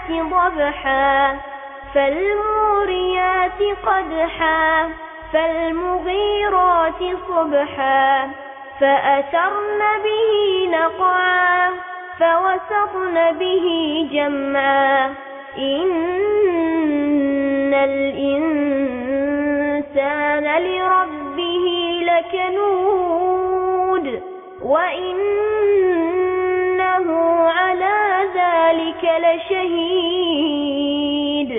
ضبحا فالموريات قدحا فالمغيرات صبحا فأثرن به نقعا فوسطن به جمعا إن الإنسان لربه لكنود وإنه على ذلك لشهيد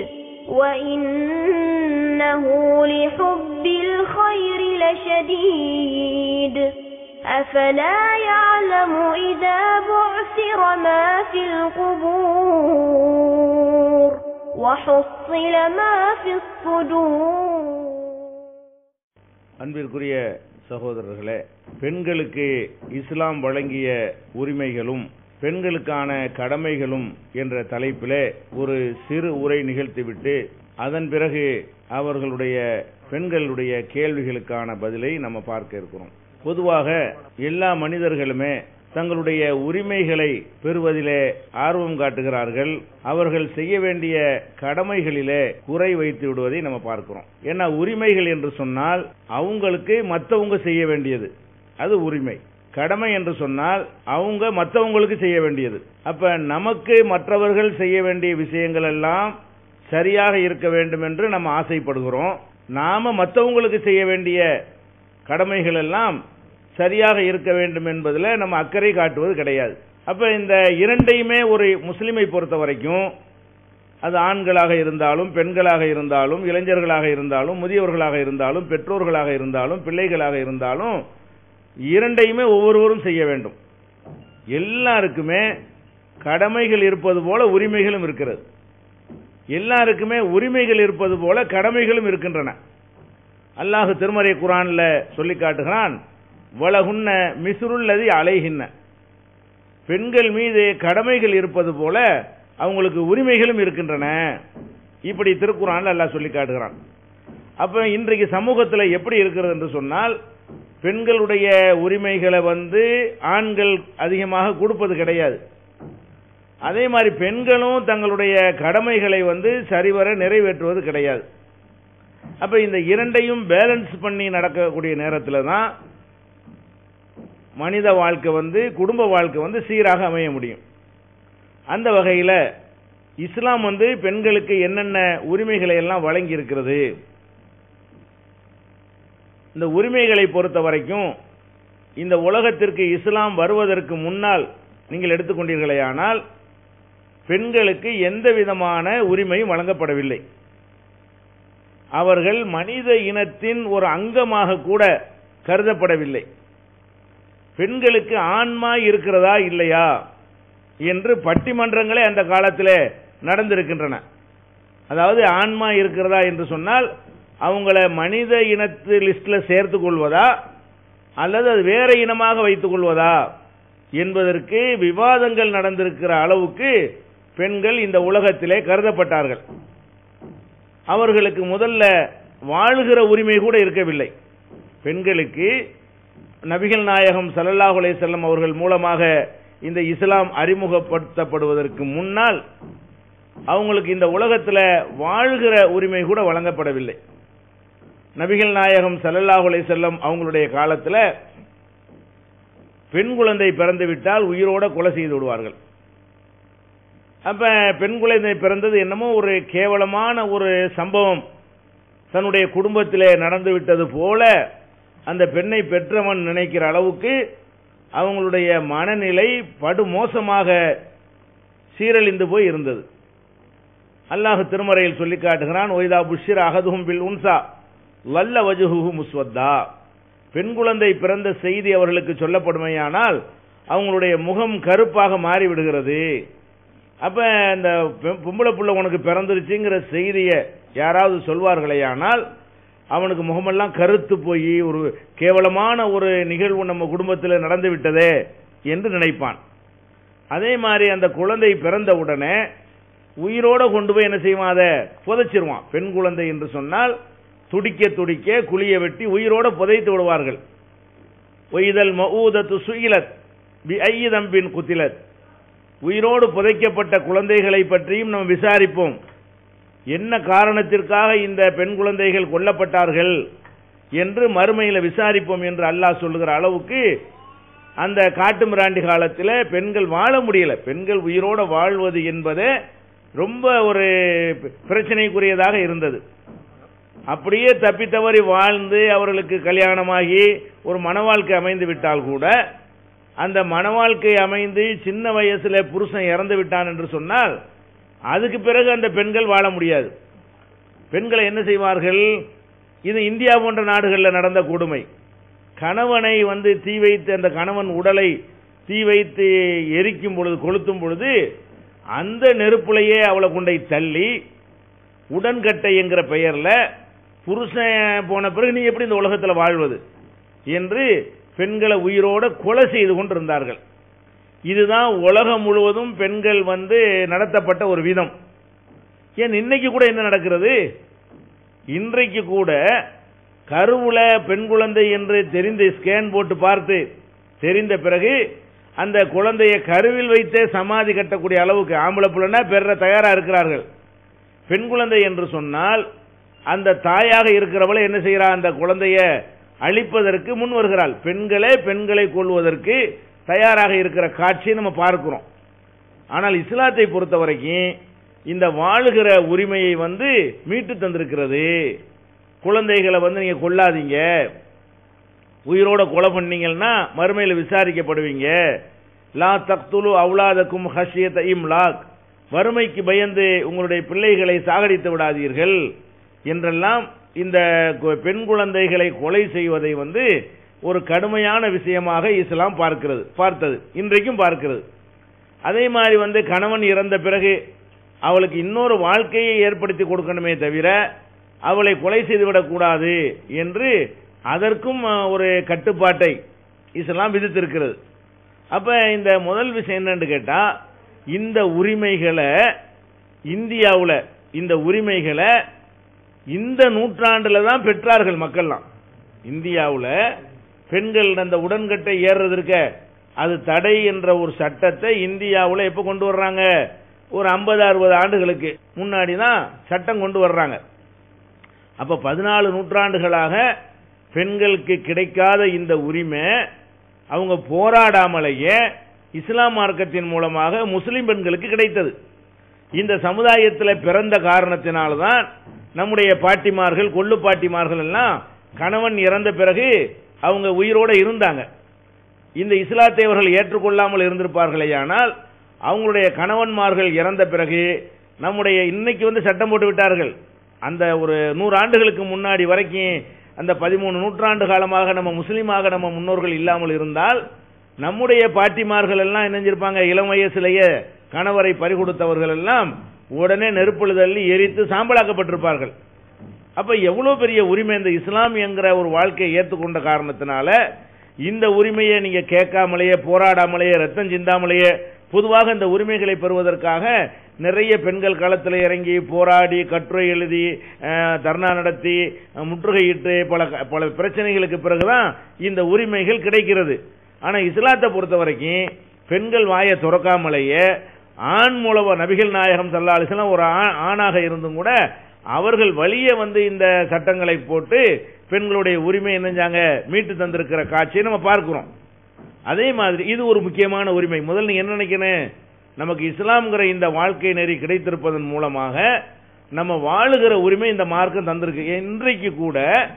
وإنه لحب الخير لشديد أفلا يعلم إذا بعثر ما في القبور وحصل ما في الصدور அன்பிற்குரிய சகோதரர்களே பெண்களுக்கு இஸ்லாம் வழங்கிய உரிமைகளும் பெண்களுக்கான கடமைகளும் என்ற தலைப்பிலே ஒரு சிறு உரை நிகழ்த்திவிட்டு அதன் பிறகு அவர்களுடைய பெண்களுடைய கேள்விகளுக்கான பதிலை நம்ம பார்க்க இருக்கிறோம் பொதுவாக எல்லா மனிதர்களுமே தங்களுடைய உரிமைகளை பெறுவதிலே ஆர்வம் காட்டுகிறார்கள் அவர்கள் செய்ய வேண்டிய கடமைகளிலே குறை வைத்து விடுவதை நம்ம பார்க்கிறோம் ஏன்னா உரிமைகள் என்று சொன்னால் அவங்களுக்கு மற்றவங்க செய்ய வேண்டியது அது உரிமை கடமை என்று சொன்னால் அவங்க மற்றவங்களுக்கு செய்ய வேண்டியது அப்ப நமக்கு மற்றவர்கள் செய்ய வேண்டிய விஷயங்கள் எல்லாம் சரியாக இருக்க வேண்டும் என்று நம்ம ஆசைப்படுகிறோம் நாம மற்றவங்களுக்கு செய்ய வேண்டிய கடமைகள் எல்லாம் சரியாக இருக்க வேண்டும் என்பதில் நம்ம அக்கறை காட்டுவது கிடையாது அப்ப இந்த இரண்டையுமே ஒரு முஸ்லிமை பொறுத்த வரைக்கும் அது ஆண்களாக இருந்தாலும் பெண்களாக இருந்தாலும் இளைஞர்களாக இருந்தாலும் முதியவர்களாக இருந்தாலும் பெற்றோர்களாக இருந்தாலும் பிள்ளைகளாக இருந்தாலும் இரண்டையுமே ஒவ்வொருவரும் செய்ய வேண்டும் எல்லாருக்குமே கடமைகள் இருப்பது போல உரிமைகளும் இருக்கிறது எல்லாருக்குமே உரிமைகள் இருப்பது போல கடமைகளும் இருக்கின்றன அல்லாஹு திருமறை குரான்ல சொல்லி காட்டுகிறான் வளகுன்ன மிசுருள்ளதி அலைகின்ன பெண்கள் மீது கடமைகள் இருப்பது போல அவங்களுக்கு உரிமைகளும் இருக்கின்றன இப்படி திருக்குறான்ல அல்லாஹ் சொல்லி காட்டுகிறான் அப்ப இன்றைக்கு சமூகத்தில் எப்படி இருக்கிறது என்று சொன்னால் பெண்களுடைய உரிமைகளை வந்து ஆண்கள் அதிகமாக கொடுப்பது கிடையாது அதே மாதிரி பெண்களும் தங்களுடைய கடமைகளை வந்து சரிவர நிறைவேற்றுவது கிடையாது அப்ப இந்த இரண்டையும் பேலன்ஸ் பண்ணி நடக்கக்கூடிய நேரத்தில் தான் மனித வாழ்க்கை வந்து குடும்ப வாழ்க்கை வந்து சீராக அமைய முடியும் அந்த வகையில் இஸ்லாம் வந்து பெண்களுக்கு என்னென்ன உரிமைகளை எல்லாம் வழங்கி இருக்கிறது இந்த உரிமைகளை பொறுத்த வரைக்கும் இந்த உலகத்திற்கு இஸ்லாம் வருவதற்கு முன்னால் நீங்கள் எடுத்துக்கொண்டீர்களேயானால் பெண்களுக்கு எந்த விதமான உரிமையும் வழங்கப்படவில்லை அவர்கள் மனித இனத்தின் ஒரு அங்கமாக கூட கருதப்படவில்லை பெண்களுக்கு ஆன்மா இருக்கிறதா இல்லையா என்று பட்டிமன்றங்களே அந்த காலத்தில் நடந்திருக்கின்றன அதாவது ஆன்மா இருக்கிறதா என்று சொன்னால் அவங்கள மனித இனத்து லிஸ்ட்ல சேர்த்துக் கொள்வதா அல்லது அது வேற இனமாக வைத்துக் கொள்வதா என்பதற்கு விவாதங்கள் நடந்திருக்கிற அளவுக்கு பெண்கள் இந்த உலகத்திலே கருதப்பட்டார்கள் அவர்களுக்கு முதல்ல வாழ்கிற உரிமை கூட இருக்கவில்லை பெண்களுக்கு நபிகள் நாயகம் சல்லல்லாஹு அலைஹி செல்லம் அவர்கள் மூலமாக இந்த இஸ்லாம் அறிமுகப்படுத்தப்படுவதற்கு முன்னால் அவங்களுக்கு இந்த உலகத்தில் வாழ்கிற உரிமை கூட வழங்கப்படவில்லை நபிகள் நாயகம் சல்லல்லாஹு அலைஹி செல்லம் அவங்களுடைய காலத்தில் பெண் குழந்தை பிறந்து விட்டால் உயிரோட கொலை செய்து விடுவார்கள் அப்ப பெண் குழந்தை பிறந்தது என்னமோ ஒரு கேவலமான ஒரு சம்பவம் தன்னுடைய குடும்பத்திலே நடந்து விட்டது போல அந்த பெண்ணை பெற்றவன் நினைக்கிற அளவுக்கு அவங்களுடைய மனநிலை படுமோசமாக சீரழிந்து போய் இருந்தது அல்லாஹ் திருமறையில் சொல்லி காட்டுகிறான் ஒய்தா புஷிர் அகதுகும் பில் உன்சா வல்ல வஜுஹு முஸ்வத்தா பெண் குழந்தை பிறந்த செய்தி அவர்களுக்கு சொல்லப்படுமையானால் அவங்களுடைய முகம் கருப்பாக மாறிவிடுகிறது அப்ப இந்த பொம்பளை புள்ள உனக்கு பிறந்துருச்சுங்கிற செய்தியை யாராவது சொல்வார்களேயானால் அவனுக்கு முகமெல்லாம் கருத்து போய் ஒரு கேவலமான ஒரு நிகழ்வு நம்ம குடும்பத்தில் நடந்து விட்டதே என்று நினைப்பான் அதே மாதிரி அந்த குழந்தை பிறந்த உடனே உயிரோட கொண்டு போய் என்ன செய்வான் அதை புதைச்சிருவான் பெண் குழந்தை என்று சொன்னால் துடிக்க துடிக்க குழிய வெட்டி உயிரோட புதைத்து விடுவார்கள் ஒய்தல் மஊதத்து சுயிலத் பி ஐயதம்பின் குத்திலத் உயிரோடு புதைக்கப்பட்ட குழந்தைகளை பற்றியும் நம்ம விசாரிப்போம் என்ன காரணத்திற்காக இந்த பெண் குழந்தைகள் கொல்லப்பட்டார்கள் என்று மறுமையில் விசாரிப்போம் என்று அல்லாஹ் சொல்லுகிற அளவுக்கு அந்த காட்டு மிராண்டி காலத்தில் பெண்கள் வாழ முடியல பெண்கள் உயிரோட வாழ்வது என்பது ரொம்ப ஒரு பிரச்சனைக்குரியதாக இருந்தது அப்படியே தப்பி தவறி வாழ்ந்து அவர்களுக்கு கல்யாணமாகி ஒரு மன வாழ்க்கை அமைந்து விட்டால் கூட அந்த மன வாழ்க்கை அமைந்து சின்ன வயசுல புருஷன் இறந்து விட்டான் என்று சொன்னால் அதுக்கு பிறகு அந்த பெண்கள் வாழ முடியாது பெண்களை என்ன செய்வார்கள் இது இந்தியா போன்ற நாடுகளில் நடந்த கொடுமை கணவனை வந்து தீ வைத்து அந்த கணவன் உடலை தீ வைத்து எரிக்கும் பொழுது கொளுத்தும் பொழுது அந்த நெருப்புலையே அவளை கொண்டை தள்ளி உடன்கட்டை என்கிற பெயர்ல புருஷன் போன பிறகு நீ எப்படி இந்த உலகத்தில் வாழ்வது என்று பெண்களை உயிரோட கொலை செய்து கொண்டிருந்தார்கள் இதுதான் உலகம் முழுவதும் பெண்கள் வந்து நடத்தப்பட்ட ஒரு விதம் ஏன் இன்னைக்கு கூட என்ன நடக்கிறது இன்றைக்கு கூட கருவுல பெண் குழந்தை என்று தெரிந்து ஸ்கேன் போட்டு பார்த்து தெரிந்த பிறகு அந்த குழந்தையை கருவில் வைத்தே சமாதி கட்டக்கூடிய அளவுக்கு ஆம்பளை பிள்ளைனா பெற தயாரா இருக்கிறார்கள் பெண் குழந்தை என்று சொன்னால் அந்த தாயாக இருக்கிறவளை என்ன செய்கிறா அந்த குழந்தைய அழிப்பதற்கு முன் வருகிறாள் பெண்களே பெண்களை கொள்வதற்கு தயாராக இருக்கிற காட்சியை நம்ம பார்க்கிறோம் ஆனால் இஸ்லாத்தை பொறுத்த வரைக்கும் இந்த வாழுகிற உரிமையை வந்து மீட்டு தந்திருக்கிறது குழந்தைகளை வந்து நீங்க கொல்லாதீங்க உயிரோட கொலை பண்ணீங்கன்னா மறுமையில் விசாரிக்கப்படுவீங்க லா தக்துலு அவுலாதக்கும் ஹஷியத் இம்லாக் வறுமைக்கு பயந்து உங்களுடைய பிள்ளைகளை சாகடித்து விடாதீர்கள் என்றெல்லாம் இந்த பெண் குழந்தைகளை கொலை செய்வதை வந்து ஒரு கடுமையான விஷயமாக இஸ்லாம் பார்க்கிறது பார்த்தது இன்றைக்கும் பார்க்கிறது அதே மாதிரி வந்து கணவன் இறந்த பிறகு அவளுக்கு இன்னொரு வாழ்க்கையை ஏற்படுத்தி கொடுக்கணுமே தவிர அவளை கொலை செய்துவிடக்கூடாது என்று அதற்கும் ஒரு கட்டுப்பாட்டை இஸ்லாம் விதித்திருக்கிறது அப்ப இந்த முதல் விஷயம் என்னன்னு கேட்டா இந்த உரிமைகளை இந்தியாவில் இந்த உரிமைகளை இந்த நூற்றாண்டுல தான் பெற்றார்கள் மக்கள்லாம் இந்தியாவில் பெண்கள் அந்த உடன்கட்டை ஏறுறது இருக்க அது தடை என்ற ஒரு சட்டத்தை இந்தியாவில் எப்ப கொண்டு வர்றாங்க ஒரு ஐம்பது அறுபது ஆண்டுகளுக்கு முன்னாடி தான் சட்டம் கொண்டு வர்றாங்க அப்ப பதினாலு நூற்றாண்டுகளாக பெண்களுக்கு கிடைக்காத இந்த உரிமை அவங்க போராடாமலேயே இஸ்லாம் மார்க்கத்தின் மூலமாக முஸ்லிம் பெண்களுக்கு கிடைத்தது இந்த சமுதாயத்தில் பிறந்த காரணத்தினால்தான் நம்முடைய பாட்டிமார்கள் கொள்ளு பாட்டிமார்கள் எல்லாம் கணவன் இறந்த பிறகு அவங்க உயிரோட இருந்தாங்க இந்த இஸ்லாத்தை அவர்கள் ஏற்றுக்கொள்ளாமல் இருந்திருப்பார்களே ஆனால் அவங்களுடைய கணவன்மார்கள் இறந்த பிறகு நம்முடைய இன்னைக்கு வந்து சட்டம் போட்டு விட்டார்கள் அந்த ஒரு நூறு ஆண்டுகளுக்கு முன்னாடி வரைக்கும் அந்த பதிமூணு நூற்றாண்டு காலமாக நம்ம முஸ்லீமாக நம்ம முன்னோர்கள் இல்லாமல் இருந்தால் நம்முடைய பாட்டிமார்கள் எல்லாம் இணைஞ்சிருப்பாங்க இளம் வயசுலேயே கணவரை பறிகொடுத்தவர்கள் எல்லாம் உடனே நெருப்புல தள்ளி எரித்து சாம்பலாக்கப்பட்டிருப்பார்கள் அப்ப எவ்வளவு பெரிய உரிமை இந்த இஸ்லாம் என்கிற ஒரு வாழ்க்கையை ஏற்றுக்கொண்ட காரணத்தினால இந்த உரிமையை நீங்க கேட்காமலேயே போராடாமலேயே ரத்தம் சிந்தாமலேயே பொதுவாக இந்த உரிமைகளை பெறுவதற்காக நிறைய பெண்கள் களத்தில் இறங்கி போராடி கட்டுரை எழுதி தர்ணா நடத்தி முற்றுகையிட்டு பல பல பிரச்சனைகளுக்கு பிறகுதான் இந்த உரிமைகள் கிடைக்கிறது ஆனா இஸ்லாத்தை பொறுத்த வரைக்கும் பெண்கள் வாயை துறக்காமலேயே ஆண் மூலவ நபிகள் நாயகம் சல்லாலிசலாம் ஒரு ஆணாக இருந்தும் கூட அவர்கள் வழியே வந்து இந்த சட்டங்களை போட்டு பெண்களுடைய உரிமை என்னஞ்சாங்க மீட்டு தந்திருக்கிற காட்சியை நம்ம பார்க்கிறோம் அதே மாதிரி இது ஒரு முக்கியமான உரிமை முதல் நீங்க என்ன நினைக்கணும் நமக்கு இஸ்லாம்ங்கிற இந்த வாழ்க்கை நெறி கிடைத்திருப்பதன் மூலமாக நம்ம வாழுகிற உரிமை இந்த மார்க்கம் தந்திருக்கு இன்றைக்கு கூட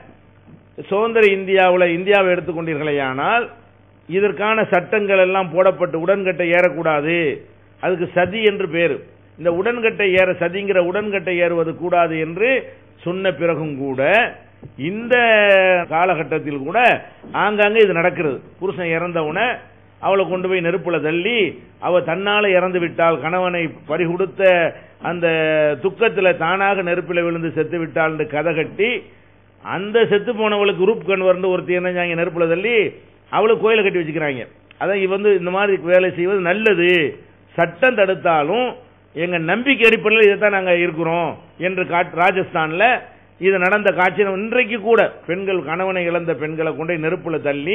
சுதந்திர இந்தியாவில் இந்தியாவை எடுத்துக்கொண்டீர்களே ஆனால் இதற்கான சட்டங்கள் எல்லாம் போடப்பட்டு உடன்கட்டை ஏறக்கூடாது அதுக்கு சதி என்று பேரு இந்த உடன்கட்டை ஏற சதிங்கிற உடன்கட்டை ஏறுவது கூடாது என்று சொன்ன பிறகும் கூட இந்த காலகட்டத்தில் கூட ஆங்காங்கே இது நடக்கிறது புருஷன் இறந்தவுன அவளை கொண்டு போய் நெருப்புல தள்ளி அவ தன்னால இறந்து விட்டால் கணவனை பறிகொடுத்த அந்த துக்கத்துல தானாக நெருப்பில விழுந்து செத்து விட்டால் கதை கட்டி அந்த செத்து போனவளுக்கு ரூப் கன்வர்ந்து ஒருத்தி என்ன நெருப்புல தள்ளி அவளுக்கு கோயிலை கட்டி வச்சுக்கிறாங்க அதான் இவ வந்து இந்த மாதிரி வேலை செய்வது நல்லது சட்டம் தடுத்தாலும் எங்க நம்பிக்கை அடிப்படையில் இதைத்தான் நாங்க இருக்கிறோம் என்று ராஜஸ்தான்ல இது நடந்த காட்சி இன்றைக்கு கூட பெண்கள் கணவனை இழந்த பெண்களை கொண்டு நெருப்புல தள்ளி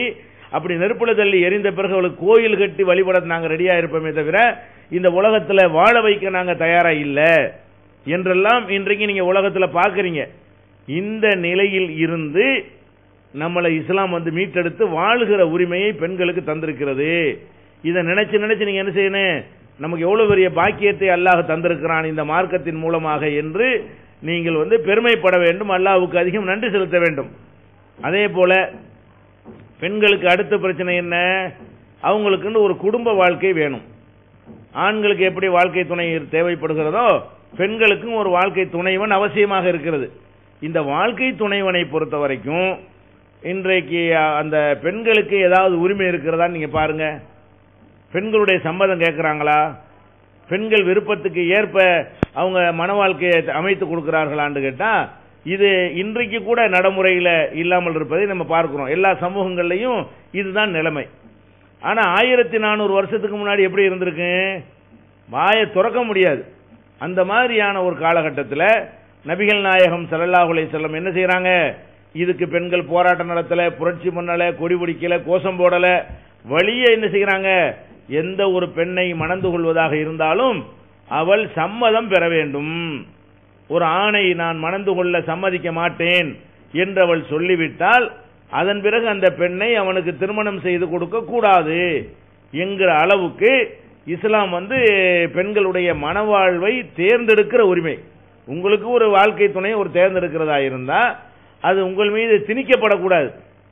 அப்படி நெருப்புல தள்ளி எரிந்த பிறகு அவளுக்கு கோயில் கட்டி வழிபட நாங்க ரெடியா இருப்போமே தவிர இந்த உலகத்துல வாழ வைக்க நாங்க தயாரா இல்ல என்றெல்லாம் இன்றைக்கு நீங்க உலகத்துல பாக்குறீங்க இந்த நிலையில் இருந்து நம்மளை இஸ்லாம் வந்து மீட்டெடுத்து வாழுகிற உரிமையை பெண்களுக்கு தந்திருக்கிறது இதை நினைச்சு நினைச்சு நீங்க என்ன செய்யணும் நமக்கு எவ்வளவு பெரிய பாக்கியத்தை அல்லாஹ் தந்திருக்கிறான் இந்த மார்க்கத்தின் மூலமாக என்று நீங்கள் வந்து பெருமைப்பட வேண்டும் அல்லாஹ்வுக்கு அதிகம் நன்றி செலுத்த வேண்டும் அதே போல பெண்களுக்கு அடுத்த பிரச்சனை என்ன அவங்களுக்குன்னு ஒரு குடும்ப வாழ்க்கை வேணும் ஆண்களுக்கு எப்படி வாழ்க்கை துணை தேவைப்படுகிறதோ பெண்களுக்கும் ஒரு வாழ்க்கை துணைவன் அவசியமாக இருக்கிறது இந்த வாழ்க்கை துணைவனை பொறுத்த வரைக்கும் இன்றைக்கு அஹ், அந்த பெண்களுக்கு ஏதாவது உரிமை இருக்கிறதா நீங்க பாருங்க பெண்களுடைய சம்மதம் கேட்கறாங்களா பெண்கள் விருப்பத்துக்கு ஏற்ப அவங்க மன வாழ்க்கையை அமைத்து கொடுக்கிறார்களான்னு கேட்டா இது இன்றைக்கு கூட நடைமுறையில இல்லாமல் இருப்பதை நம்ம பார்க்கிறோம் எல்லா சமூகங்கள்லையும் இதுதான் நிலைமை ஆனா ஆயிரத்தி நானூறு வருஷத்துக்கு முன்னாடி எப்படி இருந்திருக்கு வாயை திறக்க முடியாது அந்த மாதிரியான ஒரு காலகட்டத்தில் நபிகள் நாயகம் ஸல்லல்லாஹு அலைஹி வஸல்லம் என்ன செய்றாங்க இதுக்கு பெண்கள் போராட்டம் நடத்தல புரட்சி பண்ணல கொடி பிடிக்கல கோஷம் போடல வழியே என்ன செய்கிறாங்க எந்த ஒரு பெண்ணை மணந்து கொள்வதாக இருந்தாலும் அவள் சம்மதம் பெற வேண்டும் ஒரு ஆணை நான் மணந்து கொள்ள சம்மதிக்க மாட்டேன் என்று அவள் சொல்லிவிட்டால் அதன் பிறகு அந்த பெண்ணை அவனுக்கு திருமணம் செய்து கொடுக்க கூடாது என்கிற அளவுக்கு இஸ்லாம் வந்து பெண்களுடைய மனவாழ்வை தேர்ந்தெடுக்கிற உரிமை உங்களுக்கு ஒரு வாழ்க்கை துணை ஒரு தேர்ந்தெடுக்கிறதா இருந்தா அது உங்கள் மீது திணிக்கப்படக்கூடாது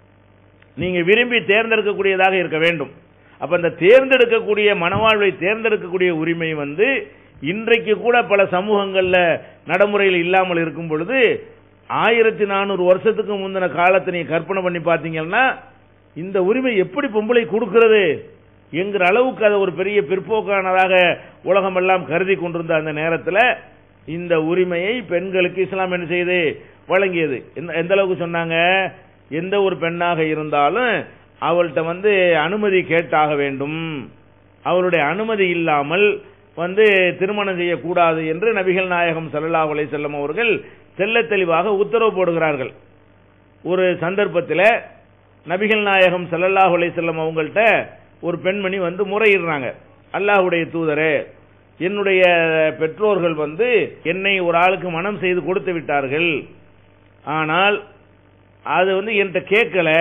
நீங்க விரும்பி தேர்ந்தெடுக்கக்கூடியதாக இருக்க வேண்டும் அப்ப அந்த தேர்ந்தெடுக்கக்கூடிய மனவாழ்வை தேர்ந்தெடுக்கக்கூடிய உரிமை வந்து இன்றைக்கு கூட பல சமூகங்கள்ல நடைமுறையில் இல்லாமல் இருக்கும் பொழுது ஆயிரத்தி நானூறு வருஷத்துக்கு முந்தின காலத்தை நீங்க கற்பனை பண்ணி பார்த்தீங்கன்னா இந்த உரிமை எப்படி பொம்பளை கொடுக்கிறது என்கிற அளவுக்கு அதை ஒரு பெரிய பிற்போக்கானதாக உலகம் எல்லாம் கருதி கொண்டிருந்த அந்த நேரத்தில் இந்த உரிமையை பெண்களுக்கு இஸ்லாம் என்ன செய்து வழங்கியது எந்த- எந்த அளவுக்கு சொன்னாங்க எந்த ஒரு பெண்ணாக இருந்தாலும் அவள்கிட்ட வந்து அனுமதி கேட்டாக வேண்டும் அவளுடைய அனுமதி இல்லாமல் வந்து திருமணம் செய்யக்கூடாது என்று நபிகள் நாயகம் ஸல்லல்லாஹு அலைஹி வஸல்லம் அவர்கள் தெள்ளத் தெளிவாக உத்தரவு போடுகிறார்கள் ஒரு சந்தர்ப்பத்தில் நபிகள் நாயகம் ஸல்லல்லாஹு அலைஹி வஸல்லம் அவங்கள்ட்ட ஒரு பெண்மணி வந்து முறையிடுறாங்க அல்லாஹ்வுடைய தூதரே என்னுடைய பெற்றோர்கள் வந்து என்னை ஒரு ஆளுக்கு மனம் செய்து கொடுத்து விட்டார்கள் ஆனால் அது வந்து என்கிட்ட கேட்கல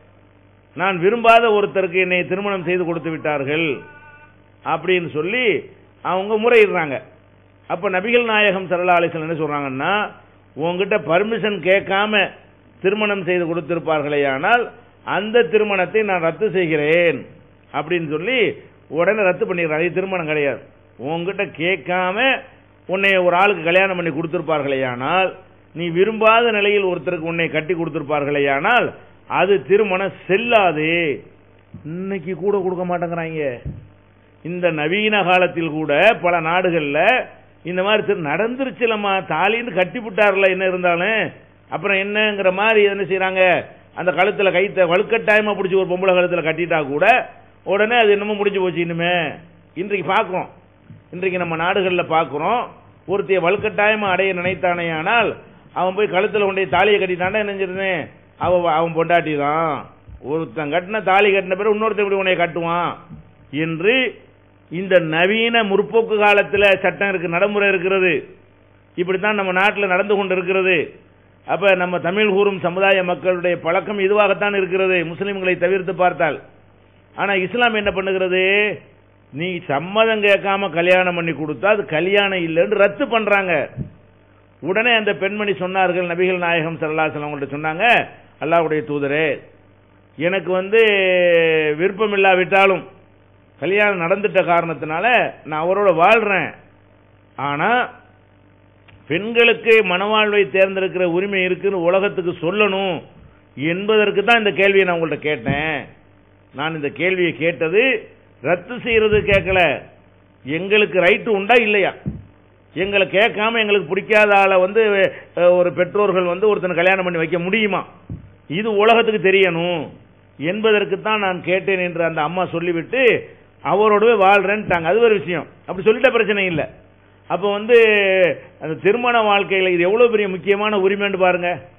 நான் விரும்பாத ஒருத்தருக்கு என்னை திருமணம் செய்து கொடுத்து விட்டார்கள் அப்படின்னு சொல்லி அவங்க முறையிடுறாங்க அப்ப நபிகள் நாயகம் ஸல்லல்லாஹு அலைஹி வஸல்லம் என்ன சொல்றாங்கன்னா உங்ககிட்ட பர்மிஷன் கேட்காம திருமணம் செய்து கொடுத்திருப்பார்களே ஆனால் அந்த திருமணத்தை நான் ரத்து செய்கிறேன் அப்படின்னு சொல்லி உடனே ரத்து பண்ணிடுறாங்க இது திருமணம் கிடையாது உங்ககிட்ட கேட்காம உன்னை ஒரு ஆளுக்கு கல்யாணம் பண்ணி கொடுத்திருப்பார்களே ஆனால் நீ விரும்பாத நிலையில் ஒருத்தருக்கு உன்னை கட்டி கொடுத்திருப்பார்களே ஆனால் அது திருமணம் செல்லாது இன்னைக்கு கூட கொடுக்க மாட்டேங்கிறாங்க இந்த நவீன காலத்தில் கூட பல நாடுகள்ல இந்த மாதிரி திரு நடந்துருச்சுலம்மா தாலின்னு கட்டி விட்டார்ல என்ன இருந்தாலும் அப்புறம் என்னங்கிற மாதிரி என்ன செய்றாங்க அந்த கழுத்துல கைத்த வலுக்கட்டாயமா பிடிச்சி ஒரு பொம்பளை கழுத்துல கட்டிட்டா கூட உடனே அது என்னமோ முடிஞ்சு போச்சு இனிமே இன்றைக்கு பார்க்கிறோம் இன்றைக்கு நம்ம நாடுகளில் பார்க்கிறோம் ஒருத்தைய வலுக்கட்டாயமா அடைய நினைத்தானே ஆனால் அவன் போய் கழுத்துல கொண்டே தாலியை கட்டிட்டான்னா என்ன செஞ்சிருந்தேன் அவன் அவன் பொண்டாட்டி தான் ஒருத்தன் கட்டின தாலி கட்டின பிறகு இன்னொருத்தன் இப்படி உன்னை கட்டுவான் என்று இந்த நவீன முற்போக்கு காலத்துல சட்டம் இருக்கு நடைமுறை இருக்கிறது இப்படித்தான் நம்ம நாட்டில் நடந்து கொண்டு இருக்கிறது அப்ப நம்ம தமிழ் கூறும் சமுதாய மக்களுடைய பழக்கம் இதுவாகத்தான் இருக்கிறது முஸ்லிம்களை தவிர்த்து பார்த்தால் ஆனா இஸ்லாம் என்ன பண்ணுகிறது நீ சம்மதம் கேட்காம கல்யாணம் பண்ணி கொடுத்தா அது கல்யாணம் இல்லைன்னு ரத்து பண்றாங்க உடனே அந்த பெண்மணி சொன்னார்கள் நபிகள் நாயகம் ஸல்லல்லாஹு அலைஹி அவங்கள்ட்ட சொன்னாங்க அல்லாஹ்வுடைய தூதரே எனக்கு வந்து விருப்பம் இல்லாவிட்டாலும் கல்யாணம் நடந்துட்ட காரணத்தினால நான் அவரோட வாழ்றேன் ஆனா பெண்களுக்கு மனவாழ்வை தேர்ந்தெடுக்கிற உரிமை இருக்குன்னு உலகத்துக்கு சொல்லணும் என்பதற்கு தான் இந்த கேள்வியை நான் உங்கள்ட்ட கேட்டேன் நான் இந்த கேள்வியை கேட்டது ரத்து செய்யறது கேட்கல எங்களுக்கு ரைட்டு உண்டா இல்லையா எங்களை கேட்காம எங்களுக்கு பிடிக்காத ஆளை வந்து அஹ், ஒரு பெற்றோர்கள் வந்து ஒருத்தனை கல்யாணம் பண்ணி வைக்க முடியுமா இது உலகத்துக்கு தெரியணும் என்பதற்கு தான் நான் கேட்டேன் என்று அந்த அம்மா சொல்லிவிட்டு அவரோடவே வாழ்றேன்ட்டாங்க அது ஒரு விஷயம் அப்படி சொல்லிட்ட பிரச்சனை இல்லை அப்போ வந்து அந்த திருமண வாழ்க்கையில் இது எவ்வளவு பெரிய முக்கியமான உரிமைன்னு பாருங்க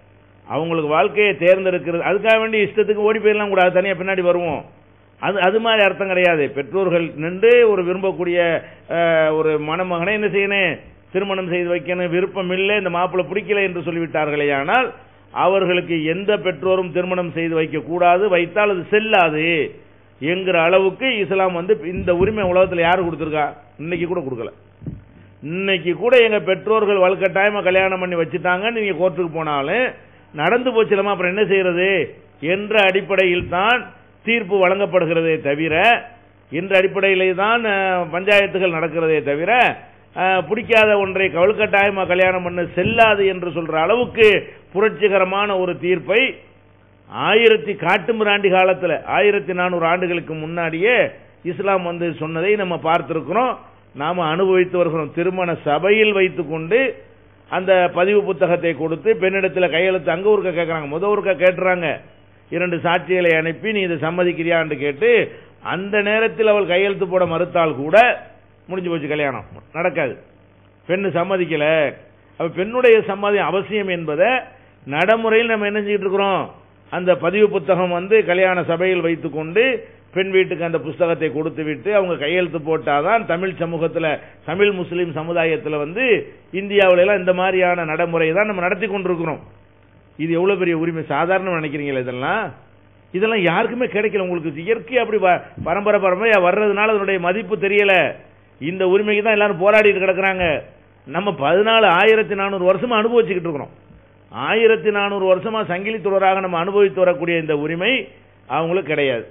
அவங்களுக்கு வாழ்க்கையை தேர்ந்தெடுக்கிறது அதுக்காக வேண்டி இஷ்டத்துக்கு ஓடி போயிடலாம் கூடாது தனியாக பின்னாடி வருவோம் அது அது மாதிரி அர்த்தம் கிடையாது பெற்றோர்கள் நின்று ஒரு விரும்பக்கூடிய அஹ், ஒரு மணமகனை என்ன செய்யணும் திருமணம் செய்து வைக்கணும் விருப்பம் இல்லை இந்த மாப்பிள்ளை பிடிக்கல என்று சொல்லிவிட்டார்களே ஆனால் அவர்களுக்கு எந்த பெற்றோரும் திருமணம் செய்து வைக்க கூடாது வைத்தால் அது செல்லாது என்கிற அளவுக்கு இஸ்லாம் வந்து இந்த உரிமை உலகத்தில் யாரு கொடுத்துருக்கா இன்னைக்கு கூட கொடுக்கல இன்னைக்கு கூட எங்க பெற்றோர்கள் வலுக்கட்டாயமா கல்யாணம் பண்ணி வச்சுட்டாங்க நீங்க கோர்ட்டுக்கு போனாலும் நடந்து போச்சுலமா அப்புறம் என்ன செய்யறது என்ற அடிப்படையில் தான் தீர்ப்பு வழங்கப்படுகிறதே தவிர என்ற அடிப்படையிலே தான் அஹ், பஞ்சாயத்துகள் நடக்கிறதே தவிர அஹ், பிடிக்காத ஒன்றை வலுக்கட்டாயமா கல்யாணம் பண்ண செல்லாது என்று சொல்ற அளவுக்கு புரட்சிகரமான ஒரு தீர்ப்பை ஆயிரத்தி காட்டுமிராண்டி காலத்துல ஆயிரத்தி நானூறு ஆண்டுகளுக்கு முன்னாடியே இஸ்லாம் வந்து சொன்னதை நம்ம பார்த்திருக்கிறோம் நாம அனுபவித்து வருகிறோம் திருமண சபையில் வைத்துக்கொண்டு அந்த பதிவு புத்தகத்தை கொடுத்து பெண்ணிடத்தில் கையெழுத்து அங்க ஒருக்க கேட்கறாங்க முத ஒருக்க கேட்டுறாங்க இரண்டு சாட்சிகளை அனுப்பி நீ இதை சம்மதிக்கிறியான்னு கேட்டு அந்த நேரத்தில் அவள் கையெழுத்து போட மறுத்தால் கூட முடிஞ்சு போச்சு கல்யாணம் நடக்காது பெண்ணு சம்மதிக்கல அப்ப பெண்ணுடைய சம்மதி அவசியம் என்பதை நடைமுறையில் நம்ம என்ன செஞ்சுட்டு இருக்கிறோம் அந்த பதிவு புத்தகம் வந்து கல்யாண சபையில் வைத்துக்கொண்டு பெண் வீட்டுக்கு அந்த புஸ்தகத்தை கொடுத்து விட்டு அவங்க கையெழுத்து போட்டாதான் தமிழ் சமூகத்துல தமிழ் முஸ்லிம் சமுதாயத்துல வந்து இந்தியாவுல எல்லாம் இந்த மாதிரியான நடைமுறையை தான் நம்ம நடத்தி கொண்டிருக்கிறோம் இது எவ்வளவு பெரிய உரிமை சாதாரணம் நினைக்கிறீங்களா இதெல்லாம் இதெல்லாம் யாருக்குமே கிடைக்கல உங்களுக்கு இயற்கை அப்படி வ- பரம்பரை பரம்பரையா வர்றதுனால அதனுடைய மதிப்பு தெரியல இந்த உரிமைக்கு தான் எல்லாரும் போராடிட்டு கிடக்குறாங்க நம்ம பதினாலு ஆயிரத்தி நானூறு வருஷமா அனுபவிச்சுக்கிட்டு இருக்கிறோம் ஆயிரத்தி நானூறு வருஷமா சங்கிலி தொடராக நம்ம அனுபவித்து வரக்கூடிய இந்த உரிமை அவங்களுக்கு கிடையாது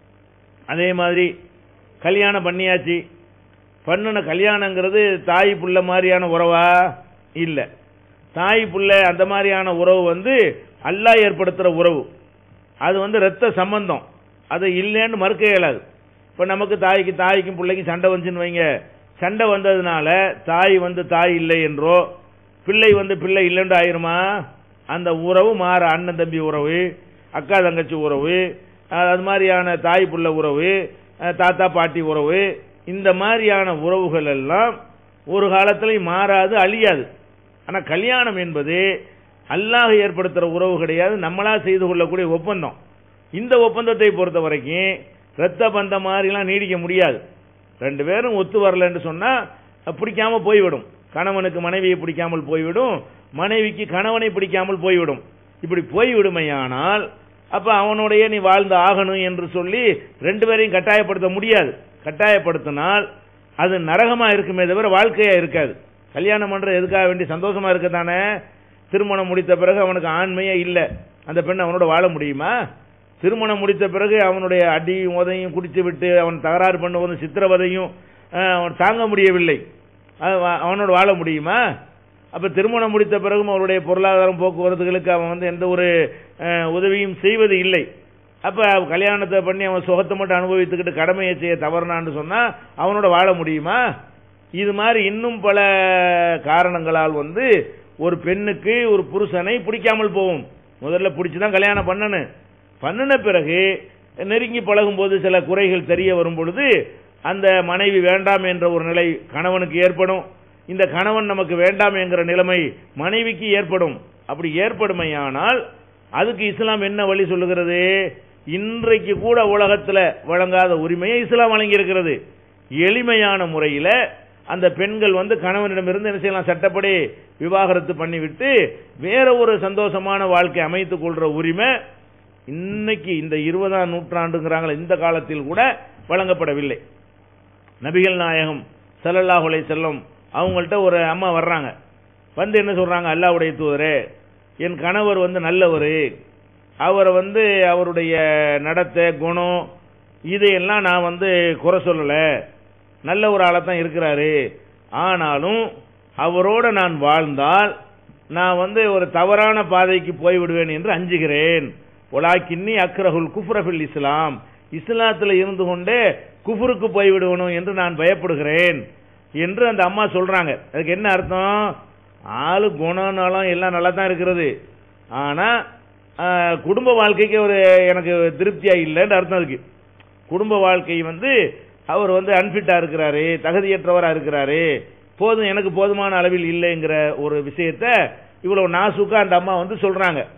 அதே மாதிரி கல்யாணம் பண்ணியாச்சு பண்ணின கல்யாணங்கிறது தாய் புள்ள மாதிரியான உறவா இல்ல தாய் புள்ள அந்த மாதிரியான உறவு வந்து அல்லாஹ் ஏற்படுத்துற உறவு அது வந்து ரத்த சம்பந்தம் அது இல்லைன்னு மறுக்க இயலாது இப்ப நமக்கு தாய்க்கு தாய்க்கும் பிள்ளைக்கும் சண்டை வந்துச்சுன்னு வைங்க சண்டை வந்ததுனால தாய் வந்து தாய் இல்லை என்றோ பிள்ளை வந்து பிள்ளை இல்லைன்னு ஆயிருமா அந்த உறவு மாற அண்ணன் தம்பி உறவு அக்கா தங்கச்சி உறவு அஹ் அது மாதிரியான தாய் புள்ள உறவு அஹ் தாத்தா பாட்டி உறவு இந்த மாதிரியான உறவுகள் எல்லாம் ஒரு காலத்திலையும் மாறாது அழியாது ஆனா கல்யாணம் என்பது அல்லாஹ் ஏற்படுத்துற உறவு கிடையாது நம்மளா செய்து கொள்ளக்கூடிய ஒப்பந்தம் இந்த ஒப்பந்தத்தை பொறுத்த வரைக்கும் ரத்த பந்தம் மாதிரிலாம் நீடிக்க முடியாது ரெண்டு பேரும் ஒத்து வரலன்னு சொன்னா அஹ் பிடிக்காம போய்விடும் கணவனுக்கு மனைவியை பிடிக்காமல் போய்விடும் மனைவிக்கு கணவனை பிடிக்காமல் போய்விடும் இப்படி போய்விடுமையானால் அப்ப அவனுடைய நீ வாழ்ந்து ஆகணும் என்று சொல்லி ரெண்டு பேரையும் கட்டாயப்படுத்த முடியாது கட்டாயப்படுத்தினால் அது நரகமா இருக்குமே தவிர வாழ்க்கையா இருக்காது கல்யாணம் பண்றது எதுக்காக வேண்டி சந்தோஷமா இருக்கத்தானே திருமணம் முடித்த பிறகு அவனுக்கு ஆண்மையே இல்ல அந்த பெண் அவனோட வாழ முடியுமா திருமணம் முடித்த பிறகு அவனுடைய அடியும் உதையும் குடித்து விட்டு அவன் தகராறு பண்ணுவதும் சித்திரவதையும் அஹ், அவன் தாங்க முடியவில்லை அது வா- அவனோட வாழ முடியுமா அப்ப திருமணம் முடித்த பிறகும் அவருடைய பொருளாதாரம் போக்குவரத்துகளுக்கு அவன் வந்து எந்த ஒரு அஹ், உதவியும் செய்வது இல்லை அப்ப கல்யாணத்தை பண்ணி அவன் சுகத்தை மட்டும் அனுபவித்துக்கிட்டு கடமையை செய்ய தவறுனான்னு சொன்னா அவனோட வாழ முடியுமா இது மாதிரி இன்னும் பல காரணங்களால் வந்து ஒரு பெண்ணுக்கு ஒரு புருஷனை பிடிக்காமல் போகும் முதல்ல பிடிச்சுதான் கல்யாணம் பண்ணணும் பண்ணின பிறகு நெருங்கி பழகும் போது சில குறைகள் தெரிய வரும் பொழுது அந்த மனைவி வேண்டாம் என்ற ஒரு நிலை கணவனுக்கு ஏற்படும் இந்த கணவன் நமக்கு வேண்டாம் என்கிற நிலைமை மனைவிக்கு ஏற்படும் அப்படி ஏற்படுமையானால் அதுக்கு இஸ்லாம் என்ன வழி சொல்லுகிறது இன்றைக்கு கூட உலகத்துல வழங்காத உரிமையை இஸ்லாம் வழங்கி இருக்கிறது எளிமையான முறையில அந்த பெண்கள் வந்து கணவனிடமிருந்து என்ன செய்யலாம் சட்டப்படி விவாகரத்து பண்ணிவிட்டு வேற ஒரு சந்தோஷமான வாழ்க்கை அமைத்துக் கொள்ற உரிமை இன்னைக்கு இந்த இருபதாம் நூற்றாண்டுங்கிறாங்களே இந்த காலத்தில் கூட வழங்கப்படவில்லை நபிகள் நாயகம் ஸல்லல்லாஹு அலைஹி செல்லம் அவங்கள்ட்ட ஒரு அம்மா வர்றாங்க வந்து என்ன சொல்றாங்க அல்லாஹ்வுடைய தூதரே என் கணவர் வந்து நல்லவர் அவரை வந்து அவருடைய நடத்தை குணம் இதையெல்லாம் நான் வந்து குறை சொல்லல நல்ல ஒரு ஆளா தான் இருக்கிறாரு ஆனாலும் அவரோட நான் வாழ்ந்தால் நான் வந்து ஒரு தவறான பாதைக்கு போய்விடுவேன் என்று அஞ்சுகிறேன் ஒலாக்கின்னி அக்ரஹுல் குஃப்ரஃபில் இஸ்லாம் இஸ்லாத்தில் இருந்து கொண்டே குஃபுருக்கு போய்விடுவனும் என்று நான் பயப்படுகிறேன் என்று அந்த அம்மா சொல்றாங்க அதுக்கு என்ன அர்த்தம் ஆளு குணம் நலம் எல்லாம் நல்லா தான் இருக்கிறது ஆனா ஆஹ், குடும்ப வாழ்க்கைக்கு ஒரு எனக்கு திருப்தியா இல்லைன்னு அர்த்தம் அதுக்கு குடும்ப வாழ்க்கை வந்து அவர் வந்து அன்பிட்டா இருக்கிறாரு தகுதியற்றவரா இருக்கிறாரு போதும் எனக்கு போதுமான அளவில் இல்லைங்கிற ஒரு விஷயத்த இவ்வளவு நாசுக்கா அந்த அம்மா வந்து சொல்றாங்க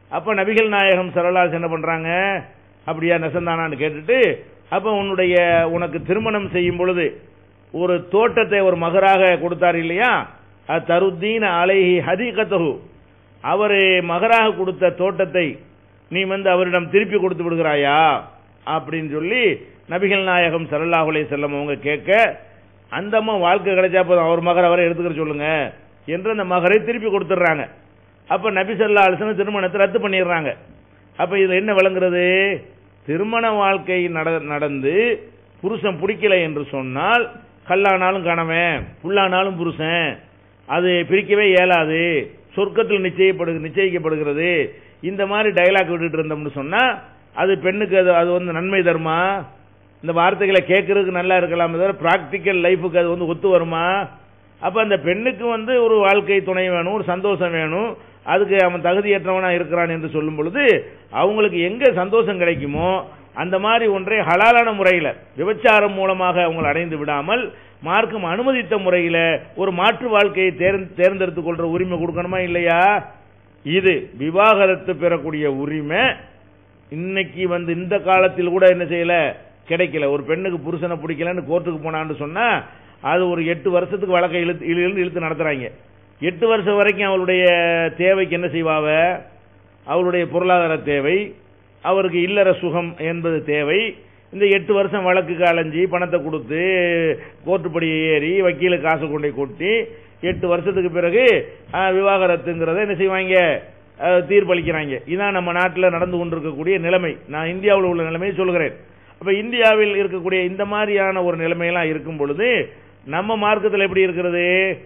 அப்ப நபிகள் நாயகம் சரலாஸ் என்ன பண்றாங்க அப்படியா நெசந்தானான்னு கேட்டுட்டு அப்ப உன்னுடைய உனக்கு திருமணம் செய்யும் பொழுது ஒரு தோட்டத்தை ஒரு மகராக கொடுத்தார் இல்லையா தருத்தீன அலைஹி ஹதீகத்தஹு அவர் மகராக கொடுத்த தோட்டத்தை நீ வந்து அவரிடம் திருப்பி கொடுத்து விடுகிறாயா அப்படின்னு சொல்லி நபிகள் நாயகம் சல்லல்லாஹு அலைஹி செல்லம் அவங்க கேட்க அந்த அம்மா வாழ்க்கை கிடைச்சா போதும் அவர் மகர் அவரை எடுத்துக்கிற சொல்லுங்க என்று அந்த மகரை திருப்பி கொடுத்துட்றாங்க அப்ப நபி சல்லா அலிசன் திருமணத்தை ரத்து பண்ணிடுறாங்க அப்ப இதுல என்ன விளங்குறது திருமண வாழ்க்கை நடந்து புருஷன் பிடிக்கல என்று சொன்னால் கல்லானாலும் கணவன் புல்லானாலும் புருஷன் அது பிரிக்கவே இயலாது சொர்க்கத்தில் நிச்சயப்படு நிச்சயிக்கப்படுகிறது இந்த மாதிரி டைலாக் விட்டுட்டு இருந்தோம்னு சொன்னா அது பெண்ணுக்கு அது அது வந்து நன்மை தருமா இந்த வார்த்தைகளை கேட்கறதுக்கு நல்லா இருக்கலாம் தவிர பிராக்டிக்கல் லைஃபுக்கு அது வந்து ஒத்து வருமா அப்ப அந்த பெண்ணுக்கு வந்து ஒரு வாழ்க்கை துணை வேணும் ஒரு சந்தோஷம் வேணும் அதுக்கு அவன் தகுதியற்றவனா இருக்கிறான் என்று சொல்லும் பொழுது அவங்களுக்கு எங்க சந்தோஷம் கிடைக்குமோ அந்த மாதிரி ஒன்றை ஹலாலான முறையில் விபச்சாரம் மூலமாக அவங்களை அடைந்து விடாமல் மார்க்கம் அனுமதித்த முறையில் ஒரு மாற்று வாழ்க்கையை தேர்ந்தெடுத்துக் கொள்ற உரிமை கொடுக்கணுமா இல்லையா இது விவாகரத்து பெறக்கூடிய உரிமை இன்னைக்கு வந்து இந்த காலத்தில் கூட என்ன செய்யல கிடைக்கல ஒரு பெண்ணுக்கு புருஷனை பிடிக்கலன்னு கோர்ட்டுக்கு போனான்னு சொன்னா அது ஒரு எட்டு வருஷத்துக்கு வழக்கை இழுத்து இழுத்து இழுத்து நடத்துறாங்க எட்டு வருஷம் வரைக்கும் அவளுடைய தேவைக்கு என்ன செய்வாவ அவளுடைய பொருளாதார தேவை அவருக்கு இல்லற சுகம் என்பது தேவை இந்த எட்டு வருஷம் வழக்குக்கு அலைஞ்சி பணத்தை கொடுத்து கோர்ட்டுப்படியை ஏறி வக்கீல காசு கொண்டே கொட்டி எட்டு வருஷத்துக்கு பிறகு விவாகரத்துங்கிறத என்ன செய்வாங்க தீர்ப்பளிக்கிறாங்க இதான் நம்ம நாட்டில் நடந்து கொண்டிருக்கக்கூடிய நிலைமை நான் இந்தியாவில் உள்ள நிலைமையை சொல்கிறேன் அப்ப இந்தியாவில் இருக்கக்கூடிய இந்த மாதிரியான ஒரு நிலைமையெல்லாம் இருக்கும் பொழுது நம்ம மார்க்கத்தில் எப்படி இருக்கிறது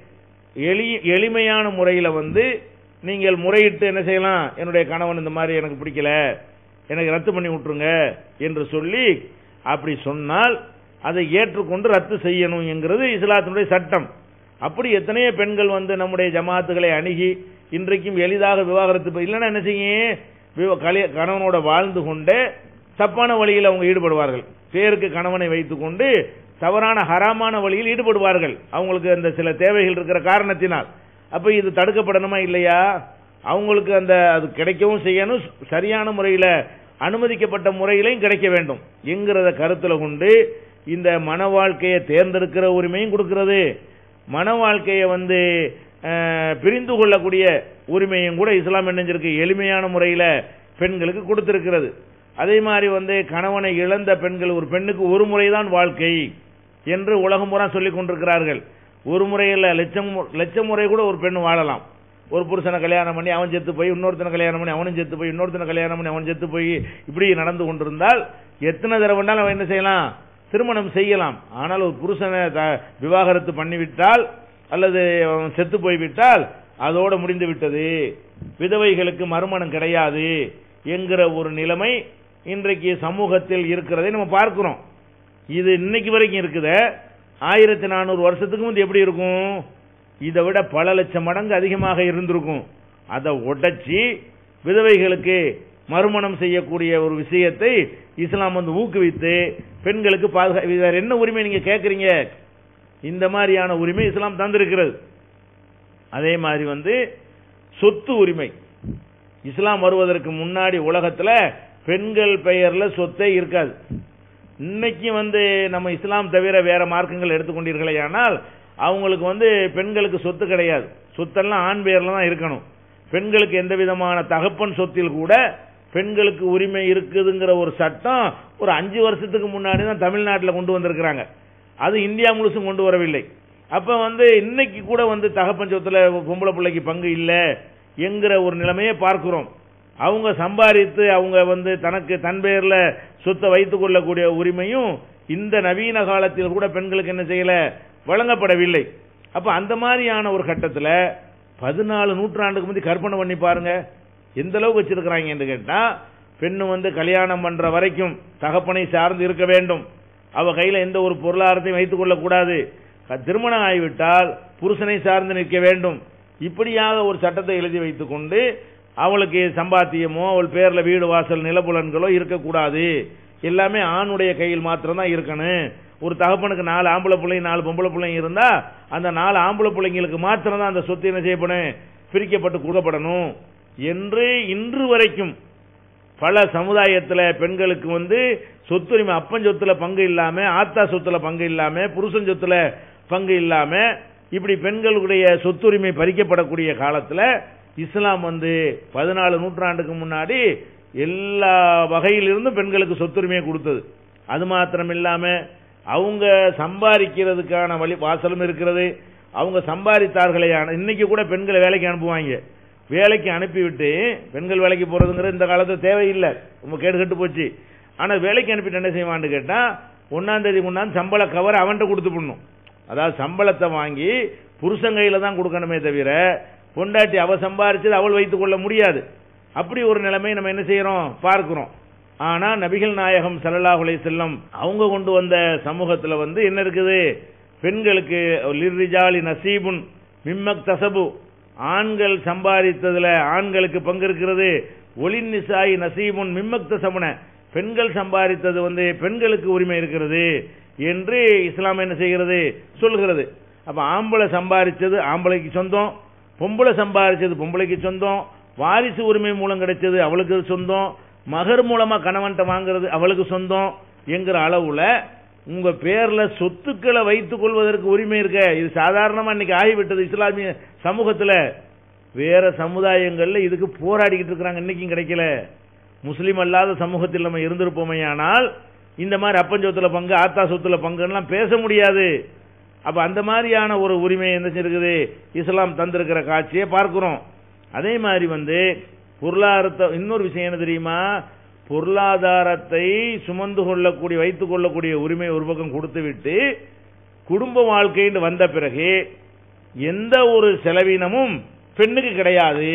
எளி எளிமையான முறையில் வந்து நீங்கள் முறையிட்டு என்ன செய்யலாம் என்னுடைய கணவன் இந்த மாதிரி எனக்கு பிடிக்கல எனக்கு ரத்து பண்ணி விட்டுருங்க என்று சொல்லி அப்படி சொன்னால் அதை ஏற்றுக்கொண்டு ரத்து செய்யணும் என்கிறது இஸ்லாத்தினுடைய சட்டம் அப்படி எத்தனையோ பெண்கள் வந்து நம்முடைய ஜமாத்துகளை அணுகி இன்றைக்கும் எளிதாக விவாகரத்து இல்லைன்னா என்ன செய்யும் கணவனோட வாழ்ந்து கொண்டு தப்பான வழியில் அவங்க ஈடுபடுவார்கள் பேருக்கு கணவனை வைத்துக் கொண்டு தவறான ஹராமான வழியில் ஈடுபடுவார்கள் அவங்களுக்கு அந்த சில தேவைகள் இருக்கிற காரணத்தினால் அப்ப இது தடுக்கப்படணுமா இல்லையா அவங்களுக்கு அந்த அது கிடைக்கவும் செய்யணும் சரியான முறையில் அனுமதிக்கப்பட்ட முறையிலையும் கிடைக்க வேண்டும் என்கிறத கருத்துல கொண்டு இந்த மன வாழ்க்கையை தேர்ந்தெடுக்கிற உரிமையும் கொடுக்கிறது மன வாழ்க்கையை வந்து பிரிந்து கொள்ளக்கூடிய உரிமையும் கூட இஸ்லாம் என்னஞ்சிருக்கு எளிமையான முறையில் பெண்களுக்கு கொடுத்திருக்கிறது அதே மாதிரி வந்து கணவனை இழந்த பெண்கள் ஒரு பெண்ணுக்கு ஒரு முறைதான் வாழ்க்கை என்று உலகம் பூரா சொல்லிக் கொண்டிருக்கிறார்கள் ஒரு முறையில் லட்சம் லட்சம் முறை கூட ஒரு பெண் வாழலாம் ஒரு புருஷனை கல்யாணம் பண்ணி அவன் செத்து போய் இன்னொருத்தனை கல்யாணம் பண்ணி அவனும் செத்து போய் இன்னொருத்தனை கல்யாணம் பண்ணி அவன் செத்து போய் இப்படி நடந்து கொண்டிருந்தால் எத்தனை தடவை வேணாலும் அவன் என்ன செய்யலாம் திருமணம் செய்யலாம் ஆனால் ஒரு புருஷனை விவாகரத்து பண்ணிவிட்டால் அல்லது அவன் செத்து போய்விட்டால் அதோட முடிந்து விட்டது விதவைகளுக்கு மறுமணம் கிடையாது என்கிற ஒரு நிலைமை இன்றைக்கு சமூகத்தில் இருக்கிறதை நம்ம பார்க்கிறோம் இது இன்னைக்கு வரைக்கும் இருக்குது ஆயிரத்தி நானூறு வருஷத்துக்கு முந்தைய எப்படி இருக்கும் இதை விட பல லட்சம் மடங்கு அதிகமாக இருந்திருக்கும் அதை உடைச்சி விதவைகளுக்கு மறுமணம் செய்யக்கூடிய ஒரு விஷயத்தை இஸ்லாம் வந்து ஊக்குவித்து பெண்களுக்கு பாதுகா வேற என்ன உரிமை நீங்க கேட்கறீங்க இந்த மாதிரியான உரிமை இஸ்லாம் தந்திருக்கிறது அதே மாதிரி வந்து சொத்து உரிமை இஸ்லாம் வருவதற்கு முன்னாடி உலகத்துல பெண்கள் பெயர்ல சொத்தே இருக்காது இன்னைக்கு வந்து நம்ம இஸ்லாம் தவிர வேற மார்க்கங்கள் எடுத்துக்கொண்டீர்களே ஆனால் அவங்களுக்கு வந்து பெண்களுக்கு சொத்து கிடையாது சொத்தெல்லாம் ஆண் பெயர்ல தான் இருக்கணும் பெண்களுக்கு எந்த விதமான தகப்பன் சொத்தில் கூட பெண்களுக்கு உரிமை இருக்குதுங்கிற ஒரு சட்டம் ஒரு அஞ்சு வருஷத்துக்கு முன்னாடி தான் தமிழ்நாட்டில் கொண்டு வந்திருக்கிறாங்க அது இந்தியா முழுசும் கொண்டு வரவில்லை அப்ப வந்து இன்னைக்கு கூட வந்து தகப்பன் சொத்துல பொம்பளை பிள்ளைக்கு பங்கு இல்லை என்கிற ஒரு நிலைமையை பார்க்கிறோம் அவங்க சம்பாதித்து அவங்க வந்து தனக்கு தன் பெயர்ல சொத்தை வைத்துக் கொள்ளக்கூடிய உரிமையும் இந்த நவீன காலத்தில் கூட பெண்களுக்கு என்ன செய்யல வழங்கப்படவில்லை அப்ப அந்த மாதிரியான ஒரு கட்டத்தில் பதினாலு நூற்றாண்டுக்கு முந்தி கற்பனை பண்ணி பாருங்க எந்த அளவுக்கு வச்சிருக்கிறாங்க என்று கேட்டா பெண்ணு வந்து கல்யாணம் பண்ற வரைக்கும் தகப்பனை சார்ந்து இருக்க வேண்டும் அவ கையில எந்த ஒரு பொருளாதாரத்தையும் வைத்துக் கொள்ளக்கூடாது திருமணம் ஆகிவிட்டால் புருஷனை சார்ந்து நிற்க வேண்டும் இப்படியாக ஒரு சட்டத்தை எழுதி வைத்துக் கொண்டு அவளுக்கு சம்பாத்தியமோ அவள் பேர்ல வீடு வாசல் நிலப்புலன்களோ இருக்கக்கூடாது எல்லாமே ஆணுடைய கையில் மாத்திரம் தான் இருக்கணும் ஒரு தகப்பனுக்கு நாலு ஆம்பளை பிள்ளைங்க நாலு பொம்பளை பிள்ளைங்க இருந்தா அந்த நாலு ஆம்பளை பிள்ளைங்களுக்கு மாத்திரம் தான் அந்த சொத்து என்ன செய்யப்படும் பிரிக்கப்பட்டு கொடுக்கப்படணும் என்று இன்று வரைக்கும் பல சமுதாயத்தில் பெண்களுக்கு வந்து சொத்துரிமை அப்பன் சொத்துல பங்கு இல்லாம ஆத்தா சொத்துல பங்கு இல்லாம புருஷன் சொத்துல பங்கு இல்லாம இப்படி பெண்களுடைய சொத்துரிமை பறிக்கப்படக்கூடிய காலத்துல இஸ்லாம் வந்து பதினாலு நூற்றாண்டுக்கு முன்னாடி எல்லா வகையிலிருந்தும் பெண்களுக்கு சொத்துரிமையை கொடுத்தது அது மாத்திரம் இல்லாம அவங்க சம்பாதிக்கிறதுக்கான வழி வாசலும் இருக்கிறது அவங்க சம்பாதித்தார்களே ஆன- இன்னைக்கு கூட பெண்களை வேலைக்கு அனுப்புவாங்க வேலைக்கு அனுப்பிவிட்டு பெண்கள் வேலைக்கு போறதுங்கிறது இந்த காலத்துல தேவையில்லை ரொம்ப கேடு கெட்டு போச்சு ஆனா வேலைக்கு அனுப்பிட்டு என்ன செய்வான்னு கேட்டா ஒன்னாம் தேதி முன்னாடி சம்பள கவர் அவன்கிட்ட கொடுத்து பண்ணும் அதாவது சம்பளத்தை வாங்கி புருஷன் கையில தான் கொடுக்கணுமே தவிர பொண்டாட்டி அவ சம்பாரிச்சது அவள் வைத்துக் கொள்ள முடியாது அப்படி ஒரு நிலைமை நம்ம என்ன செய்யறோம் பார்க்கிறோம் ஆனா நபிகள் நாயகம் ஸல்லல்லாஹு அலைஹி செல்லம் அவங்க கொண்டு வந்த சமூகத்துல வந்து என்ன இருக்குது பெண்களுக்கு லிர்ரிஜாலி நசீபுன் மிம்மக் தசபு ஆண்கள் சம்பாதித்ததுல ஆண்களுக்கு பங்கு இருக்கிறது ஒளின் நிசாயி நசீபுன் மிம்மக் தசபுன பெண்கள் சம்பாதித்தது வந்து பெண்களுக்கு உரிமை இருக்கிறது என்று இஸ்லாம் என்ன செய்கிறது சொல்கிறது அப்ப ஆம்பளை சம்பாதிச்சது ஆம்பளைக்கு சொந்தம் பொம்பளை சம்பாதிச்சது பொம்பளைக்கு சொந்தம் வாரிசு உரிமை மூலம் கிடைச்சது அவளுக்கு சொந்தம் மகர் மூலமா கணவன்ட்ட வாங்குறது அவளுக்கு சொந்தம் என்கிற அளவுல உங்க பேர்ல சொத்துக்களை வைத்துக் கொள்வதற்கு உரிமை இருக்க இது சாதாரணமா இன்னைக்கு ஆகிவிட்டது இஸ்லாமிய சமூகத்துல வேற சமுதாயங்கள்ல இதுக்கு போராடிக்கிட்டு இருக்கிறாங்க இன்னைக்கும் கிடைக்கல முஸ்லீம் அல்லாத சமூகத்தில் நம்ம இருந்திருப்போமேயானால் இந்த மாதிரி அப்பஞ்சொத்துல பங்கு ஆத்தா சொத்துல பங்குலாம் பேச முடியாது அப்ப அந்த மாதிரியான ஒரு உரிமை என்ன இருக்குது இஸ்லாம் தந்திருக்கிற காட்சியை பார்க்கிறோம் அதே மாதிரி வந்து பொருளாதாரத்தை இன்னொரு விஷயம் என்ன தெரியுமா பொருளாதாரத்தை சுமந்து கொள்ளக்கூடிய வைத்துக் கொள்ளக்கூடிய உரிமை ஒரு பக்கம் கொடுத்து விட்டு குடும்ப வாழ்க்கைன்னு வந்த பிறகு எந்த ஒரு செலவினமும் பெண்ணுக்கு கிடையாது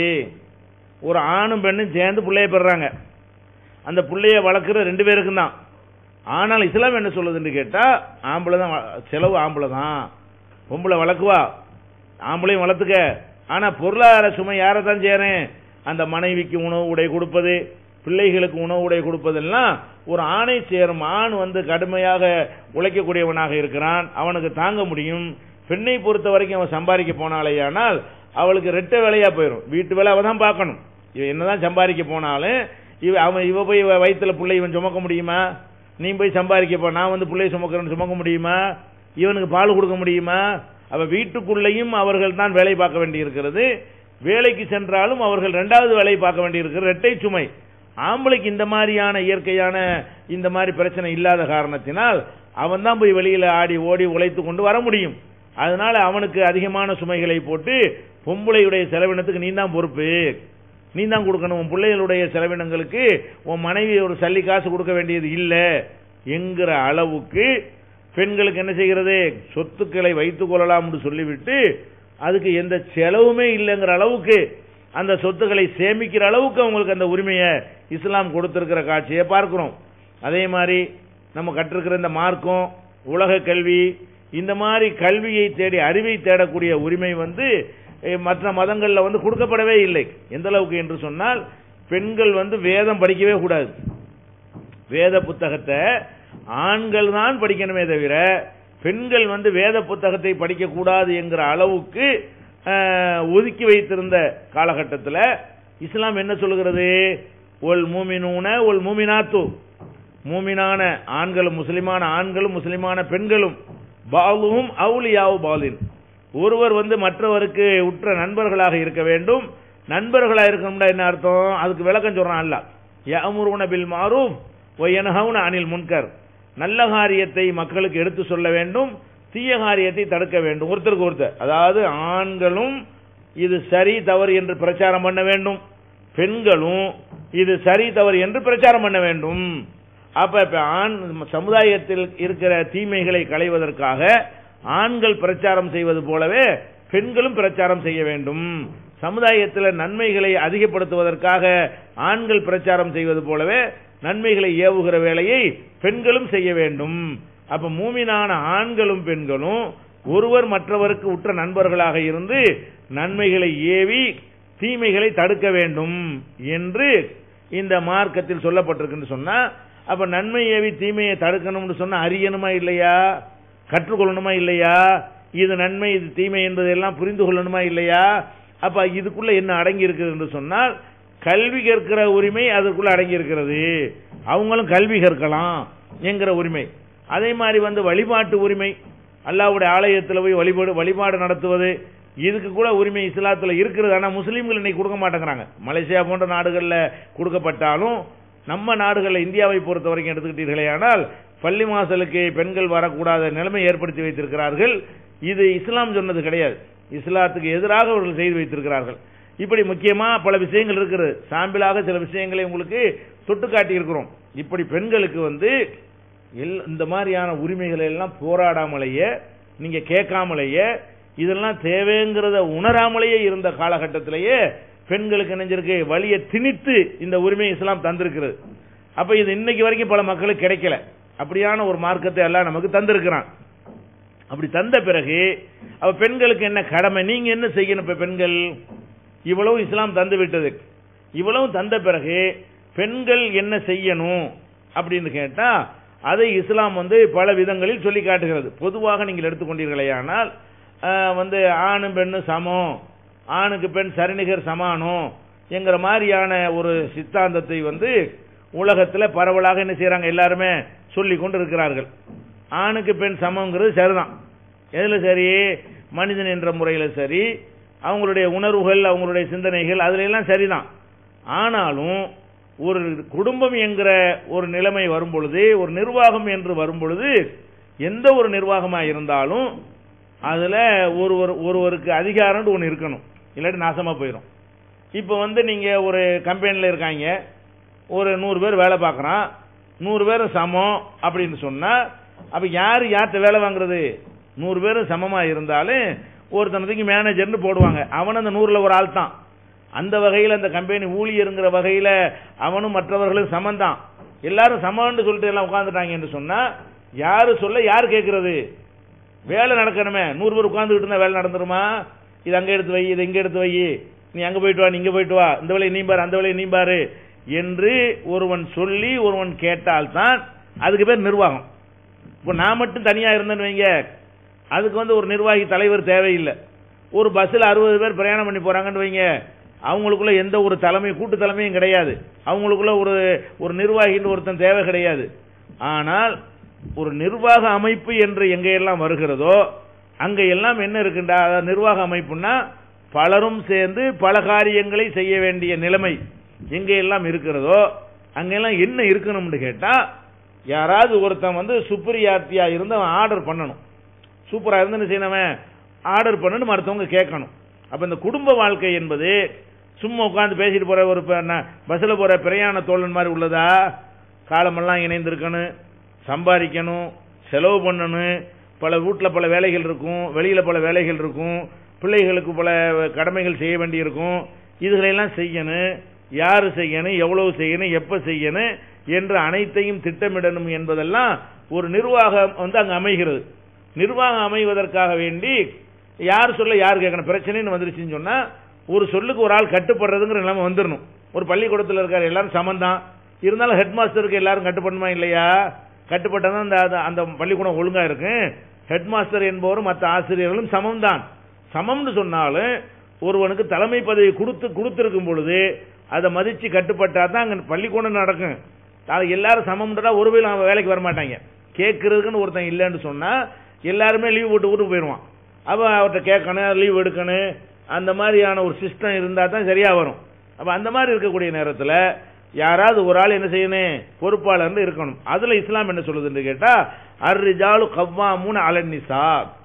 ஒரு ஆணும் பெண்ணும் சேர்ந்து பிள்ளைய பெறாங்க அந்த பிள்ளைய வளர்க்குற ரெண்டு பேருக்கும் தான் ஆனால் இஸ்லாம் என்ன சொல்லுதுன்னு கேட்டா ஆம்பளை தான் வ- செலவு ஆம்பளை தான் பொம்பளை வளர்க்குவா ஆம்பளையும் வளர்த்துக்க ஆனா பொருளாதார சுமை யாரை தான் சேரேன் அந்த மனைவிக்கு உணவு உடை கொடுப்பது பிள்ளைகளுக்கு உணவு உடை கொடுப்பதெல்லாம் ஒரு ஆணை சேரும் ஆண் வந்து கடுமையாக உழைக்கக்கூடியவனாக இருக்கிறான் அவனுக்கு தாங்க முடியும் பெண்ணை பொறுத்த வரைக்கும் அவன் சம்பாதிக்க போனாலேயானால் அவளுக்கு ரெட்டை வேலையா போயிடும் வீட்டு வேலை அவ தான் பார்க்கணும் இவன் என்னதான் சம்பாதிக்க போனாலும் இவ அவன் இவ போய் இவ வயித்துல புள்ளை இவன் சுமக்க முடியுமா நீ போய் சம்பாதிக்க போ நான் வந்து பிள்ளைய சுமக்கிறேன்னு சுமக்க முடியுமா இவனுக்கு பால் கொடுக்க முடியுமா அவ வீட்டுக்குள்ளேயும் அவர்கள் தான் வேலை பார்க்க வேண்டியிருக்கிறது வேலைக்கு சென்றாலும் அவர்கள் இரண்டாவது வேலை பார்க்க வேண்டியிருக்கிறது இரட்டை சுமை ஆம்பளைக்கு இந்த மாதிரியான இயற்கையான இந்த மாதிரி பிரச்சனை இல்லாத காரணத்தினால் அவன் தான் போய் வெளியில ஆடி ஓடி உழைத்து கொண்டு வர முடியும் அதனால அவனுக்கு அதிகமான சுமைகளை போட்டு பொம்பளையுடைய செலவினத்துக்கு நீ தான் பொறுப்பு நீ தான் கொடுக்கணும் உன் பிள்ளைகளுடைய செலவினங்களுக்கு உன் மனைவி ஒரு சல்லி காசு கொடுக்க வேண்டியது இல்லை என்கிற அளவுக்கு பெண்களுக்கு என்ன செய்கிறது சொத்துக்களை வைத்துக் கொள்ளலாம் என்று சொல்லிவிட்டு அதுக்கு எந்த செலவுமே இல்லைங்கிற அளவுக்கு அந்த சொத்துக்களை சேமிக்கிற அளவுக்கு அவங்களுக்கு அந்த உரிமையை இஸ்லாம் கொடுத்திருக்கிற காட்சியை பார்க்கிறோம் அதே மாதிரி நம்ம கற்றிருக்கிற இந்த மார்க்கம் உலக கல்வி இந்த மாதிரி கல்வியை தேடி அறிவை தேடக்கூடிய உரிமை வந்து eh, மற்ற மதங்கள்ல வந்து கொடுக்கப்படவே இல்லை எந்த அளவுக்கு என்று சொன்னால் பெண்கள் வந்து வேதம் படிக்கவே கூடாது வேத புத்தகத்தை ஆண்கள் தான் படிக்கணுமே தவிர பெண்கள் வந்து வேத புத்தகத்தை படிக்க கூடாது என்கிற அளவுக்கு அஹ், ஒதுக்கி வைத்திருந்த காலகட்டத்தில் இஸ்லாம் என்ன சொல்லுகிறது ஒல் மூமினூன ஒல் மூமினாத்து மூமினான ஆண்களும் முஸ்லிமான ஆண்களும் முஸ்லிமான பெண்களும் பாலுவும் அவுலியாவு பாலின் ஒருவர் வந்து மற்றவருக்கு உற்ற நண்பர்களாக இருக்க வேண்டும் நண்பர்களாக இருக்கணும்னா என்ன அர்த்தம் அதுக்கு விளக்கம் சொல்றான் அல்ல யமுருன பில் மாரூஃப் ஒயனஹவுன அனில் முன்கர் நல்ல காரியத்தை மக்களுக்கு எடுத்து சொல்ல வேண்டும் தீய காரியத்தை தடுக்க வேண்டும் ஒருத்தருக்கு ஒருத்தர் அதாவது ஆண்களும் இது சரி தவறு என்று பிரச்சாரம் பண்ண வேண்டும் பெண்களும் இது சரி தவறு என்று பிரச்சாரம் பண்ண வேண்டும் அப்ப இப்ப ஆண் சமுதாயத்தில் இருக்கிற தீமைகளை களைவதற்காக ஆண்கள் பிரச்சாரம் செய்வது போலவே பெண்களும் பிரச்சாரம் செய்ய வேண்டும் சமுதாயத்தில் நன்மைகளை அதிகப்படுத்துவதற்காக ஆண்கள் பிரச்சாரம் செய்வது போலவே நன்மைகளை ஏவுகிற வேலையை பெண்களும் செய்ய வேண்டும் அப்ப மூமினான ஆண்களும் பெண்களும் ஒருவர் மற்றவருக்கு உற்ற நண்பர்களாக இருந்து நன்மைகளை ஏவி தீமைகளை தடுக்க வேண்டும் என்று இந்த மார்க்கத்தில் சொல்லப்பட்டிருக்குன்னு சொன்னா அப்ப நன்மை ஏவி தீமையை தடுக்கணும்னு சொன்னா அறியணுமா இல்லையா கற்றுக்கொள்ளணுமா இல்லையா இது நன்மை இது தீமை என்பதெல்லாம் புரிந்து கொள்ளணுமா இல்லையா அப்ப இதுக்குள்ள என்ன அடங்கி இருக்குது என்று சொன்னால் கல்வி கற்கிற உரிமை அதுக்குள்ள அடங்கி இருக்கிறது அவங்களும் கல்வி கற்கலாம் என்கிற உரிமை அதே மாதிரி வந்து வழிபாட்டு உரிமை அல்லாவுடைய ஆலயத்தில் போய் வழிபாடு வழிபாடு நடத்துவது இதுக்கு கூட உரிமை இஸ்லாத்துல இருக்கிறது ஆனா முஸ்லீம்கள் இன்னைக்கு கொடுக்க மாட்டேங்கிறாங்க மலேசியா போன்ற நாடுகள்ல கொடுக்கப்பட்டாலும் நம்ம நாடுகளில் இந்தியாவை பொறுத்த வரைக்கும் எடுத்துக்கிட்டீர்களே ஆனால் பள்ளி வாசலுக்கு பெண்கள் வரக்கூடாத நிலைமை ஏற்படுத்தி வைத்திருக்கிறார்கள் இது இஸ்லாம் சொன்னது கிடையாது இஸ்லாத்துக்கு எதிராக அவர்கள் செய்து வைத்திருக்கிறார்கள் இப்படி முக்கியமா பல விஷயங்கள் இருக்கிறது சாம்பிளாக சில விஷயங்களை உங்களுக்கு தொட்டு காட்டி இருக்கிறோம் இப்படி பெண்களுக்கு வந்து எல்- இந்த மாதிரியான உரிமைகளை எல்லாம் போராடாமலேயே நீங்க கேட்காமலேயே இதெல்லாம் தேவைங்கிறத உணராமலேயே இருந்த காலகட்டத்திலேயே பெண்களுக்கு நெஞ்சிருக்கு வழியை திணித்து இந்த உரிமை இஸ்லாம் தந்திருக்கிறது அப்ப இது இன்னைக்கு வரைக்கும் பல மக்களுக்கு கிடைக்கல அப்படியான ஒரு மார்க்கத்தை எல்லாம் நமக்கு தந்திருக்கிறான் அப்படி தந்த பிறகு அவ பெண்களுக்கு என்ன கடமை நீங்க என்ன செய்யணும் இப்ப பெண்கள் இவ்வளவு இஸ்லாம் தந்து விட்டது இவ்வளவு தந்த பிறகு பெண்கள் என்ன செய்யணும் அப்படின்னு கேட்டா அதை இஸ்லாம் வந்து பல விதங்களில் சொல்லி காட்டுகிறது பொதுவாக நீங்கள் எடுத்துக்கொண்டீர்களேயானால் ஆஹ், வந்து ஆணும் பெண்ணும் சமம் ஆணுக்கு பெண் சரிநிகர் சமானம் என்கிற மாதிரியான ஒரு சித்தாந்தத்தை வந்து உலகத்தில் பரவலாக என்ன செய்றாங்க எல்லாருமே சொல்லி கொண்டு இருக்கிறார்கள் ஆணுக்கு பெண் சமங்கிறது சரிதான் எதுல சரி மனிதன் என்ற முறையில் சரி அவங்களுடைய உணர்வுகள் அவங்களுடைய சிந்தனைகள் அதுல எல்லாம் சரிதான் ஆனாலும் ஒரு குடும்பம் என்கிற ஒரு நிலைமை வரும் பொழுது ஒரு நிர்வாகம் என்று வரும் பொழுது எந்த ஒரு நிர்வாகமா இருந்தாலும் அதுல ஒருவர் ஒருவருக்கு அதிகாரம்னு ஒன்று இருக்கணும் இல்லாட்டி நாசமா போயிடும் இப்போ வந்து நீங்க ஒரு கம்பெனியில் இருக்காங்க ஒரு நூறு பேர் வேலை பார்க்குறான் நூறு பேர் சமம் அப்படின்னு சொன்னா அப்ப யார் யார்கிட்ட வேலை வாங்குறது நூறு பேரும் சமமா இருந்தாலும் ஒருத்தனத்துக்கு மேனேஜர்னு போடுவாங்க அவன் அந்த நூறுல ஒரு ஆள் தான் அந்த வகையில் அந்த கம்பெனி ஊழியருங்கிற வகையில அவனும் மற்றவர்களும் சமந்தான் எல்லாரும் சமம்னு சொல்லிட்டு எல்லாம் உட்கார்ந்துட்டாங்க என்று சொன்னா யாரு சொல்ல யார் கேட்கறது வேலை நடக்கணுமே நூறு பேர் உட்கார்ந்துகிட்டு இருந்தா வேலை நடந்துருமா இது அங்க எடுத்து வை இது இங்க எடுத்து வை நீ அங்க போயிட்டு வா நீ இங்க போயிட்டு வா இந்த வேலையை நீ பாரு அந்த வேலையை நீ பாரு என்று ஒருவன் சொல்லி ஒருவன் கேட்டால்தான் அதுக்கு பேர் நிர்வாகம் இப்போ நான் மட்டும் தனியா இருந்தேன்னு வைங்க அதுக்கு வந்து ஒரு நிர்வாகி தலைவர் தேவையில்லை ஒரு பஸ்ஸில் அறுபது பேர் பிரயாணம் பண்ணி போறாங்கன்னு வைங்க அவங்களுக்குள்ள எந்த ஒரு தலைமை கூட்டு தலைமையும் கிடையாது அவங்களுக்குள்ள ஒரு ஒரு நிர்வாகின்னு ஒருத்தன் தேவை கிடையாது ஆனால் ஒரு நிர்வாக அமைப்பு என்று எங்கெல்லாம் வருகிறதோ அங்க எல்லாம் என்ன இருக்குண்டா அதாவது நிர்வாக அமைப்புன்னா பலரும் சேர்ந்து பல காரியங்களை செய்ய வேண்டிய நிலைமை எங்க எல்லாம் இருக்கிறதோ அங்கெல்லாம் என்ன இருக்கணும்னு கேட்டா யாராவது ஒருத்தன் வந்து சுப்பரியார்த்தியா இருந்து அவன் ஆர்டர் பண்ணணும் சூப்பரா இருந்து என்ன செய்யணும் ஆர்டர் பண்ணணும் மற்றவங்க கேட்கணும் அப்ப இந்த குடும்ப வாழ்க்கை என்பது சும்மா உட்கார்ந்து பேசிட்டு போற ஒரு பஸ்ல போற பிரயாண தோழன் மாதிரி உள்ளதா காலமெல்லாம் இணைந்திருக்கணும் சம்பாதிக்கணும் செலவு பண்ணணும் பல வீட்டில் பல வேலைகள் இருக்கும் வெளியில பல வேலைகள் இருக்கும் பிள்ளைகளுக்கு பல கடமைகள் செய்ய வேண்டியிருக்கும் இதுகளெல்லாம் செய்யணும் யாரு செய்யணும் எவ்வளவு செய்யணும் எப்ப செய்யணும் என்று அனைத்தையும் திட்டமிடணும் என்பதெல்லாம் ஒரு நிர்வாகம் வந்து அங்க அமைகிறது நிர்வாகம் அமைவதற்காக வேண்டி யார் சொல்ல யார் கேட்கணும் பிரச்சனைன்னு வந்துருச்சுன்னு சொன்னா ஒரு சொல்லுக்கு ஒரு ஆள் கட்டுப்படுறதுங்கிற நிலைமை வந்துடணும் ஒரு பள்ளிக்கூடத்தில் இருக்கார் எல்லாரும் சமந்தான் இருந்தாலும் ஹெட் மாஸ்டருக்கு எல்லாரும் கட்டுப்படணுமா இல்லையா கட்டுப்பட்டதான் அந்த அந்த- அந்த பள்ளிக்கூடம் ஒழுங்கா இருக்கும் ஹெட் மாஸ்டர் என்பவரும் மற்ற ஆசிரியர்களும் சமம்தான் சமம்னு சொன்னாலும் ஒருவனுக்கு தலைமை பதவி கொடுத்து கொடுத்திருக்கும் பொழுது அதை மதிச்சு கட்டுப்பட்டா தான் அங்க பள்ளிக்கூடம் நடக்கும் அது எல்லாரும் சமம்ன்றா ஒரு வேளை அவன் வேலைக்கு வர மாட்டாங்க கேட்கறதுக்குன்னு ஒருத்தன் இல்லைன்னு சொன்னா எல்லாருமே லீவ் போட்டு ஊருக்கு போயிடுவான் அப்ப அவர்கிட்ட கேட்கணும் லீவ் எடுக்கணும் அந்த மாதிரியான ஒரு சிஸ்டம் இருந்தா தான் சரியா வரும் அப்ப அந்த மாதிரி இருக்கக்கூடிய நேரத்துல யாராவது ஒரு ஆள் என்ன செய்யணும் பொறுப்பாளர்னு இருக்கணும் அதுல இஸ்லாம் என்ன சொல்லுதுன்னு கேட்டா அர்ரிஜாலு கவ்வாமுன அலன்னிசா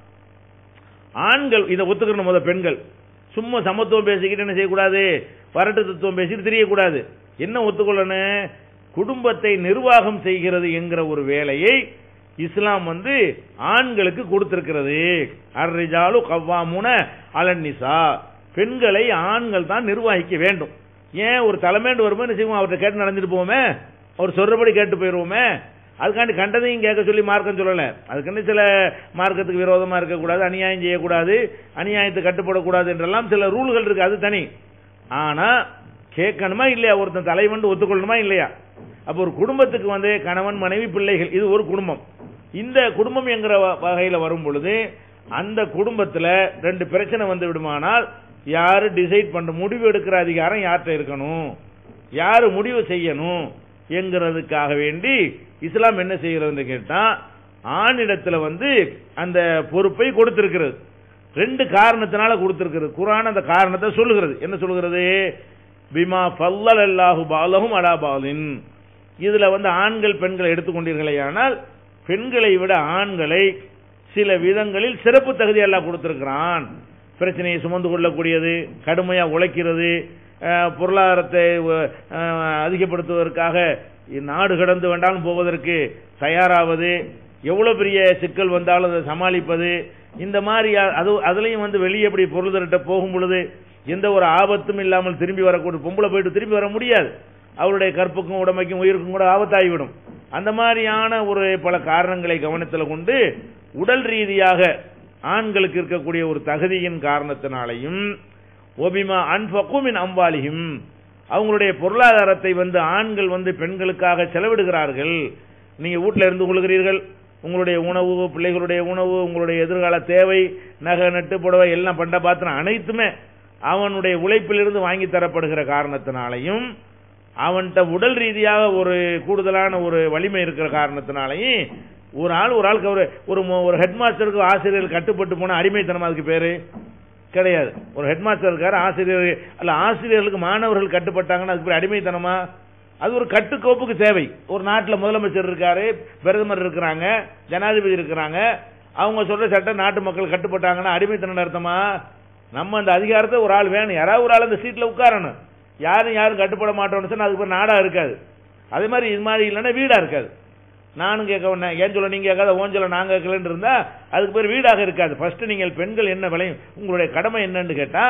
ஆண்கள் இதை ஒத்துக்கணும் முத பெண்கள் சும்மா சமத்துவம் பேசிக்கிட்டு என்ன செய்யக்கூடாது வரட்டு தத்துவம் பேசிட்டு தெரியக்கூடாது என்ன ஒத்துக்கொள்ளணும் குடும்பத்தை நிர்வாகம் செய்கிறது என்கிற ஒரு வேலையை இஸ்லாம் வந்து ஆண்களுக்கு கொடுத்திருக்கிறது அர்ரிஜாலு கவ்வாமுன அலன்னிசா பெண்களை ஆண்கள் தான் நிர்வகிக்க வேண்டும் ஏன் ஒரு தலைமைண்டு வரும்போது என்ன செய்வோம் அவர்கிட்ட கேட்டு நடந்துட்டு போவோமே அவர் சொல்றபடி கேட்டு போயிருவோமே அதுக்காண்டி கண்டதையும் கேட்க சொல்லி மார்க்கம் சொல்லல அதுக்குன்னு சில மார்க்கத்துக்கு விரோதமா இருக்கக்கூடாது அநியாயம் செய்யக்கூடாது அநியாயத்தை கட்டுப்படக்கூடாது என்றெல்லாம் சில ரூல்கள் இருக்கு அது தனி ஆனா கேட்கணுமா இல்லையா ஒருத்தன் தலைவன் ஒத்துக்கொள்ளணுமா இல்லையா அப்ப ஒரு குடும்பத்துக்கு வந்து கணவன் மனைவி பிள்ளைகள் இது ஒரு குடும்பம் இந்த குடும்பம் என்கிற வ- வகையில வரும் பொழுது அந்த குடும்பத்துல ரெண்டு பிரச்சனை வந்து விடுமானால் யாரு டிசைட் பண்ற முடிவு எடுக்கிற அதிகாரம் யார்கிட்ட இருக்கணும் யாரு முடிவு செய்யணும் என்கிறதுக்காக வேண்டி இஸ்லாம் என்ன செய்கிறதுன்னு கேட்டா ஆணிடத்துல வந்து அந்த பொறுப்பை கொடுத்திருக்கிறது ரெண்டு காரணத்தினால கொடுத்திருக்கிறது குரான் அந்த காரணத்தை சொல்லுகிறது என்ன சொல்லுகிறது பிமா ஃபல்லல் அல்லாஹு பாலஹும் அலா பாலின் இதுல வந்து ஆண்கள் பெண்களை எடுத்துக்கொண்டீர்களேயானால் பெண்களை விட ஆண்களை சில விதங்களில் சிறப்பு தகுதி எல்லாம் கொடுத்திருக்கிறான் பிரச்சனையை சுமந்து கொள்ளக்கூடியது கடுமையா உழைக்கிறது அஹ், பொருளாதாரத்தை அஹ், அதிகப்படுத்துவதற்காக நாடு கடந்து வேண்டாலும் போவதற்கு தயாராவது எவ்வளவு பெரிய சிக்கல் வந்தாலும் அதை சமாளிப்பது இந்த மாதிரி அ- அது அதுலயும் வந்து வெளியே இப்படி பொருள் திரட்ட போகும் பொழுது எந்த ஒரு ஆபத்தும் இல்லாமல் திரும்பி வரக்கூடிய பொம்பளை போயிட்டு திரும்பி வர முடியாது அவருடைய கற்புக்கும் உடமைக்கும் உயிருக்கும் கூட ஆபத்தாகிவிடும் அந்த மாதிரியான ஒரு பல காரணங்களை கவனத்தில் கொண்டு உடல் ரீதியாக ஆண்களுக்கு இருக்கக்கூடிய ஒரு தகுதியின் காரணத்தினாலையும் ஒபிமா அன்பகுமின் அம்பாலியும் அவங்களுடைய பொருளாதாரத்தை வந்து ஆண்கள் வந்து பெண்களுக்காக செலவிடுகிறார்கள் நீங்க வீட்டில் இருந்து கொள்கிறீர்கள் உங்களுடைய உணவு பிள்ளைகளுடைய உணவு உங்களுடைய எதிர்கால தேவை நகை நட்டு புடவை எல்லாம் பண்ட பாத்திரம் அனைத்துமே அவனுடைய உழைப்பிலிருந்து வாங்கி தரப்படுகிற காரணத்தினாலையும் அவன்கிட்ட உடல் ரீதியாக ஒரு கூடுதலான ஒரு வலிமை இருக்கிற காரணத்தினாலையும் ஒரு ஆள் ஒரு ஆளுக்கு ஒரு ஒரு மோ- ஒரு ஹெட் மாஸ்டருக்கு ஆசிரியர்கள் கட்டுப்பட்டு போன அடிமைத்தனம் அதுக்கு பேரு கிடையாது ஒரு ஹெட் மாஸ்டர் இருக்காரு ஆசிரியர் அல்ல ஆசிரியர்களுக்கு மாணவர்கள் கட்டுப்பட்டாங்கன்னா அதுக்கு பேர் அடிமைத்தனமா அது ஒரு கட்டுக்கோப்புக்கு தேவை ஒரு நாட்டில் முதலமைச்சர் இருக்காரு பிரதமர் இருக்கிறாங்க ஜனாதிபதி இருக்கிறாங்க அவங்க சொல்ற சட்டம் நாட்டு மக்கள் கட்டுப்பட்டாங்கன்னா அடிமைத்தனம் அர்த்தமா நம்ம அந்த அதிகாரத்தை ஒரு ஆள் வேணும் யாராவது ஒரு ஆள் அந்த சீட்ல உட்காரணும் யாரும் யாரும் கட்டுப்பட மாட்டோம்னு சொன்னா அதுக்கு பேர் நாடா இருக்காது அதே மாதிரி இது மாதிரி இல்லைன்னா வீடா இருக்காது நானும் கேட்க வேணாம் ஏன் சொல்ல நீங்க கேட்காத ஓன் சொல்ல நாங்க கேட்கலன்னு இருந்தா அதுக்கு பேர் வீடாக இருக்காது ஃபர்ஸ்ட் நீங்கள் பெண்கள் என்ன விளையும் உங்களுடைய கடமை என்னன்னு கேட்டா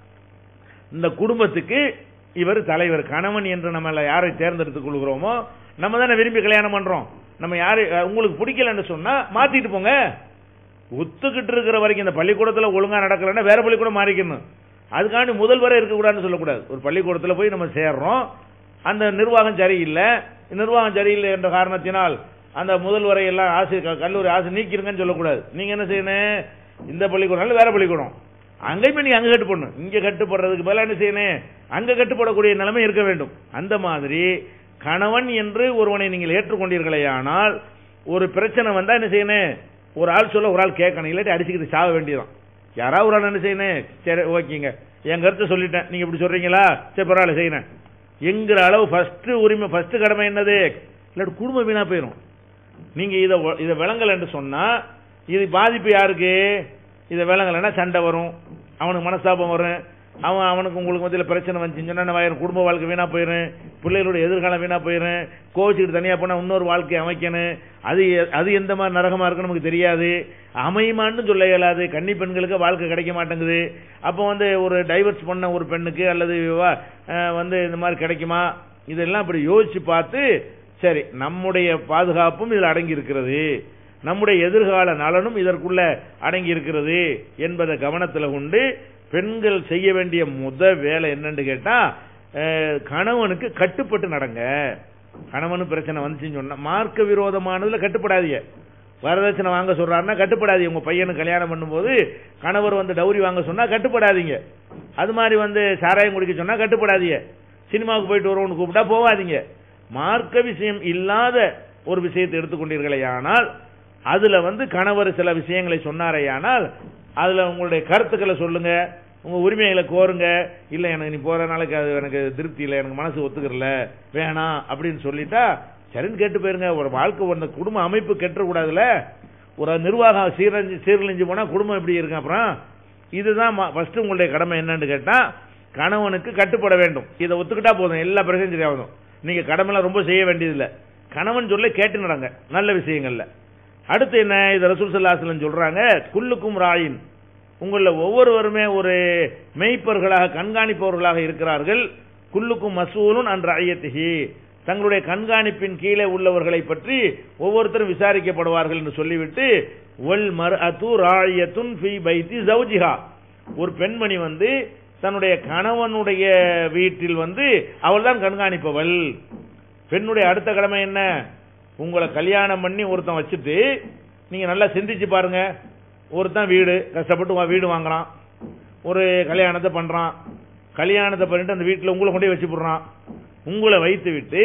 இந்த குடும்பத்துக்கு இவர் தலைவர் கணவன் என்று நம்ம யாரை தேர்ந்தெடுத்துக் கொள்கிறோமோ நம்ம தானே விரும்பி கல்யாணம் பண்றோம் நம்ம யாரு அஹ், உங்களுக்கு பிடிக்கலன்னு சொன்னா மாத்திட்டு போங்க ஒத்துக்கிட்டு இருக்கிற வரைக்கும் இந்த பள்ளிக்கூடத்துல ஒழுங்கா நடக்கலன்னா வேற பள்ளிக்கூடம் மாறிக்கணும் அதுக்காண்டி முதல்வரே இருக்கக்கூடாதுன்னு சொல்லக்கூடாது ஒரு பள்ளிக்கூடத்துல போய் நம்ம சேர்றோம் அந்த நிர்வாகம் சரியில்லை நிர்வாகம் சரியில்லை என்ற காரணத்தினால் அந்த முதல்வரை எல்லாம் ஆசிரியர் கல்லூரி ஆசிரியர் நீக்கிருங்கன்னு சொல்லக்கூடாது நீங்க என்ன செய்யணும் இந்த பள்ளிக்கூடம் இல்ல வேற பள்ளிக்கூடம் அங்கேயுமே நீங்க அங்க கட்டுப்படணும் இங்க கட்டுப்படுறதுக்கு பதிலா என்ன செய்யணும் அங்க கட்டுப்படக்கூடிய நிலைமை இருக்க வேண்டும் அந்த மாதிரி கணவன் என்று ஒருவனை நீங்கள் ஏற்றுக்கொண்டீர்களேயானால் ஒரு பிரச்சனை வந்தா என்ன செய்யணும் ஒரு ஆள் சொல்ல ஒரு ஆள் கேட்கணும் இல்லாட்டி அடிச்சுக்கிட்டு சாக வேண்டியதான் யாராவது ஒரு ஆள் என்ன செய்யணும் சரி ஓகேங்க என் கருத்தை சொல்லிட்டேன் நீங்க இப்படி சொல்றீங்களா சரி பரவாயில்ல செய்யணும் என்கிற அளவு ஃபர்ஸ்ட் உரிமை ஃபர்ஸ்ட் கடமை என்னது இல்லாட்டி குடும்பம் வீணா போயிடும் நீங்க இதை இதை விளங்கலன்னு சொன்னா இது பாதிப்பு யாருக்கு இதை விளங்கலைன்னா சண்டை வரும் அவனுக்கு மனஸ்தாபம் வரும் அவன் அவனுக்கு உங்களுக்கு மத்தியில் பிரச்சனை வந்துச்சுன்னு சொன்னா என்ன ஆயிரும்? குடும்ப வாழ்க்கை வீணா போயிடும் பிள்ளைகளோட எதிர்காலம் வீணா போயிடும் கோச்சிக்கிட்டு தனியா போனா இன்னொரு வாழ்க்கையை அமைக்கணும் அது எ- அது எந்த மாதிரி நரகமா இருக்குன்னு நமக்கு தெரியாது அமையுமான்னு சொல்ல இயலாது கன்னி பெண்களுக்கு வாழ்க்கை கிடைக்க மாட்டேங்குது அப்போ வந்து ஒரு டைவர்ஸ் பண்ண ஒரு பெண்ணுக்கு அல்லது விவா- அஹ் வந்து இந்த மாதிரி கிடைக்குமா இதெல்லாம் இப்படி யோசிச்சு பார்த்து சரி நம்முடைய பாதுகாப்பும் இதில் அடங்கி இருக்கிறது நம்முடைய எதிர்கால நலனும் இதற்குள்ள அடங்கி இருக்கிறது என்பதை கவனத்தில் கொண்டு பெண்கள் செய்ய வேண்டிய முத வேலை என்னன்னு கேட்டா அஹ், கணவனுக்கு கட்டுப்பட்டு நடங்க கணவனு பிரச்சனை வந்துச்சுன்னு சொன்னா மார்க்க விரோதமானதுல கட்டுப்படாதீங்க வரதட்சணை வாங்க சொல்றாருன்னா கட்டுப்படாதீங்க உங்க பையனுக்கு கல்யாணம் பண்ணும்போது கணவர் வந்து டௌரி வாங்க சொன்னா கட்டுப்படாதீங்க அது மாதிரி வந்து சாராயம் குடிக்க சொன்னா கட்டுப்படாதீங்க சினிமாவுக்கு போயிட்டு வருவோம்னு கூப்பிட்டா போவாதீங்க மார்க்க விஷயம் இல்லாத ஒரு விஷயத்தை எடுத்துக்கொண்டீர்களேயானால் அதுல வந்து கணவர் சில விஷயங்களை சொன்னாரேயானால் அதுல உங்களுடைய கருத்துக்களை சொல்லுங்க உங்க உரிமைகளை கோருங்க இல்ல எனக்கு நீ போற நாளைக்கு அது எனக்கு திருப்தி இல்லை எனக்கு மனசு ஒத்துக்கிறல வேணாம் அப்படின்னு சொல்லிட்டா சரின்னு கேட்டு போயிருங்க ஒரு வாழ்க்கை அந்த குடும்ப அமைப்பு கெட்டுறக்கூடாதுல ஒரு நிர்வாகம் சீரழிஞ்சு சீரழிஞ்சு போனா குடும்பம் எப்படி இருக்கும் அப்புறம் இதுதான் ஃபர்ஸ்ட் உங்களுடைய கடமை என்னன்னு கேட்டா கணவனுக்கு கட்டுப்பட வேண்டும் இதை ஒத்துக்கிட்டா போதும் எல்லா பிரச்சனையும் சரியாகும் நீங்க கடமைலாம் ரொம்ப செய்ய வேண்டியதில்லை கணவன் சொல்ல கேட்டு நடங்க நல்ல விஷயங்கள்ல அடுத்து என்ன இது ரசூல் சல்லாஹலம் சொல்றாங்க குல்லுக்கும் ராயின் உங்கள ஒவ்வொருவருமே ஒரு மெய்ப்பர்களாக கண்காணிப்பவர்களாக இருக்கிறார்கள் குல்லுக்கும் மசூலுன் அன்ற ஐயத்திகி தங்களுடைய கண்காணிப்பின் கீழே உள்ளவர்களை பற்றி ஒவ்வொருத்தரும் விசாரிக்கப்படுவார்கள் என்று சொல்லிவிட்டு ஒல் மர் அத்து ராயத்துன் ஃபி பைத்தி ஜவுஜிஹா ஒரு பெண்மணி வந்து தன்னுடைய கணவனுடைய வீட்டில் வந்து அவள்தான் கண்காணிப்பவள் பெண்ணுடைய அடுத்த கடமை என்ன உங்களை கல்யாணம் பண்ணி ஒருத்தன் வச்சுட்டு நீங்க நல்லா சிந்திச்சு பாருங்க ஒருத்தன் வீடு கஷ்டப்பட்டு வா- வீடு வாங்குறான் ஒரு கல்யாணத்தை பண்றான் கல்யாணத்தை பண்ணிட்டு அந்த வீட்டில் உங்களை கொண்டு போய் வச்சு போடுறான் உங்களை வைத்து விட்டு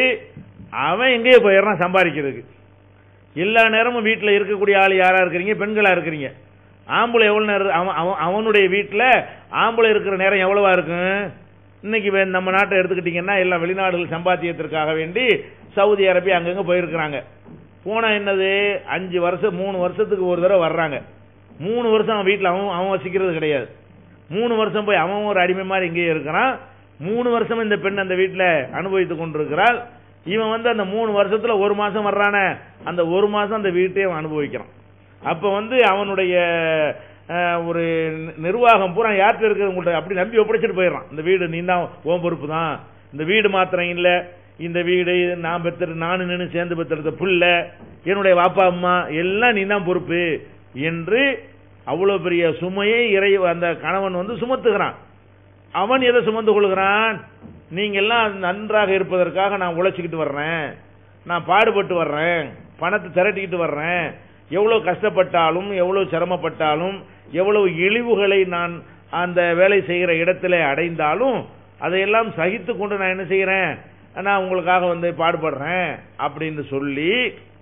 அவன் எங்கேயோ போயிடுறான் சம்பாதிக்கிறதுக்கு எல்லா நேரமும் வீட்டில் இருக்கக்கூடிய ஆள் யாரா இருக்கிறீங்க பெண்களா இருக்கிறீங்க ஆம்பளை எவ்வளவு நேரம் அவன் அவன் அவனுடைய வீட்டில் ஆம்பளை இருக்கிற நேரம் எவ்வளவா இருக்கும் இன்னைக்கு வே- நம்ம நாட்டை எடுத்துக்கிட்டீங்கன்னா எல்லாம் வெளிநாடுகள் சம்பாத்தியத்திற்காக வேண்டி சவுதி அரேபியா அங்கங்க போயிருக்கிறாங்க போனா என்னது அஞ்சு வருஷம் மூணு வருஷத்துக்கு ஒரு தடவை வர்றாங்க மூணு வருஷம் அவன் வீட்டில் அவன் அவன் வசிக்கிறது கிடையாது மூணு வருஷம் போய் அவன் ஒரு அடிமை மாதிரி இங்கேயே இருக்கிறான் மூணு வருஷம் இந்த பெண் அந்த வீட்டில் அனுபவித்துக் கொண்டிருக்கிறாள் இவன் வந்து அந்த மூணு வருஷத்துல ஒரு மாசம் வர்றானே அந்த ஒரு மாசம் அந்த வீட்டையே அவன் அனுபவிக்கிறான் அப்ப வந்து அவனுடைய அஹ், ஒரு நி- நிர்வாகம் பூரா யார்கிட்ட இருக்குது உங்கள்ட்ட அப்படி நம்பி ஒப்படைச்சிட்டு போயிடுறான் இந்த வீடு நீ தான் ஓன் பொறுப்பு தான் இந்த வீடு மாத்திரம் இல்ல இந்த வீடு நான் பெற்று நானு நின்று சேர்ந்து பெற்றெடுத்த புள்ள என்னுடைய வாப்பா அம்மா எல்லாம் நீ தான் பொறுப்பு என்று அவ்வளவு பெரிய சுமையை இறை அந்த கணவன் வந்து சுமத்துகிறான் அவன் எதை சுமந்து கொள்கிறான் நீங்க எல்லாம் நன்றாக இருப்பதற்காக நான் உழைச்சிக்கிட்டு வர்றேன் நான் பாடுபட்டு வர்றேன் பணத்தை திரட்டிக்கிட்டு வர்றேன் எவ்வளவு கஷ்டப்பட்டாலும் எவ்வளவு சிரமப்பட்டாலும் எவ்வளவு இழிவுகளை நான் அந்த வேலை செய்கிற இடத்துல அடைந்தாலும் அதையெல்லாம் சகித்து கொண்டு நான் என்ன செய்யறேன் நான் உங்களுக்காக வந்து பாடுபடுறேன் அப்படின்னு சொல்லி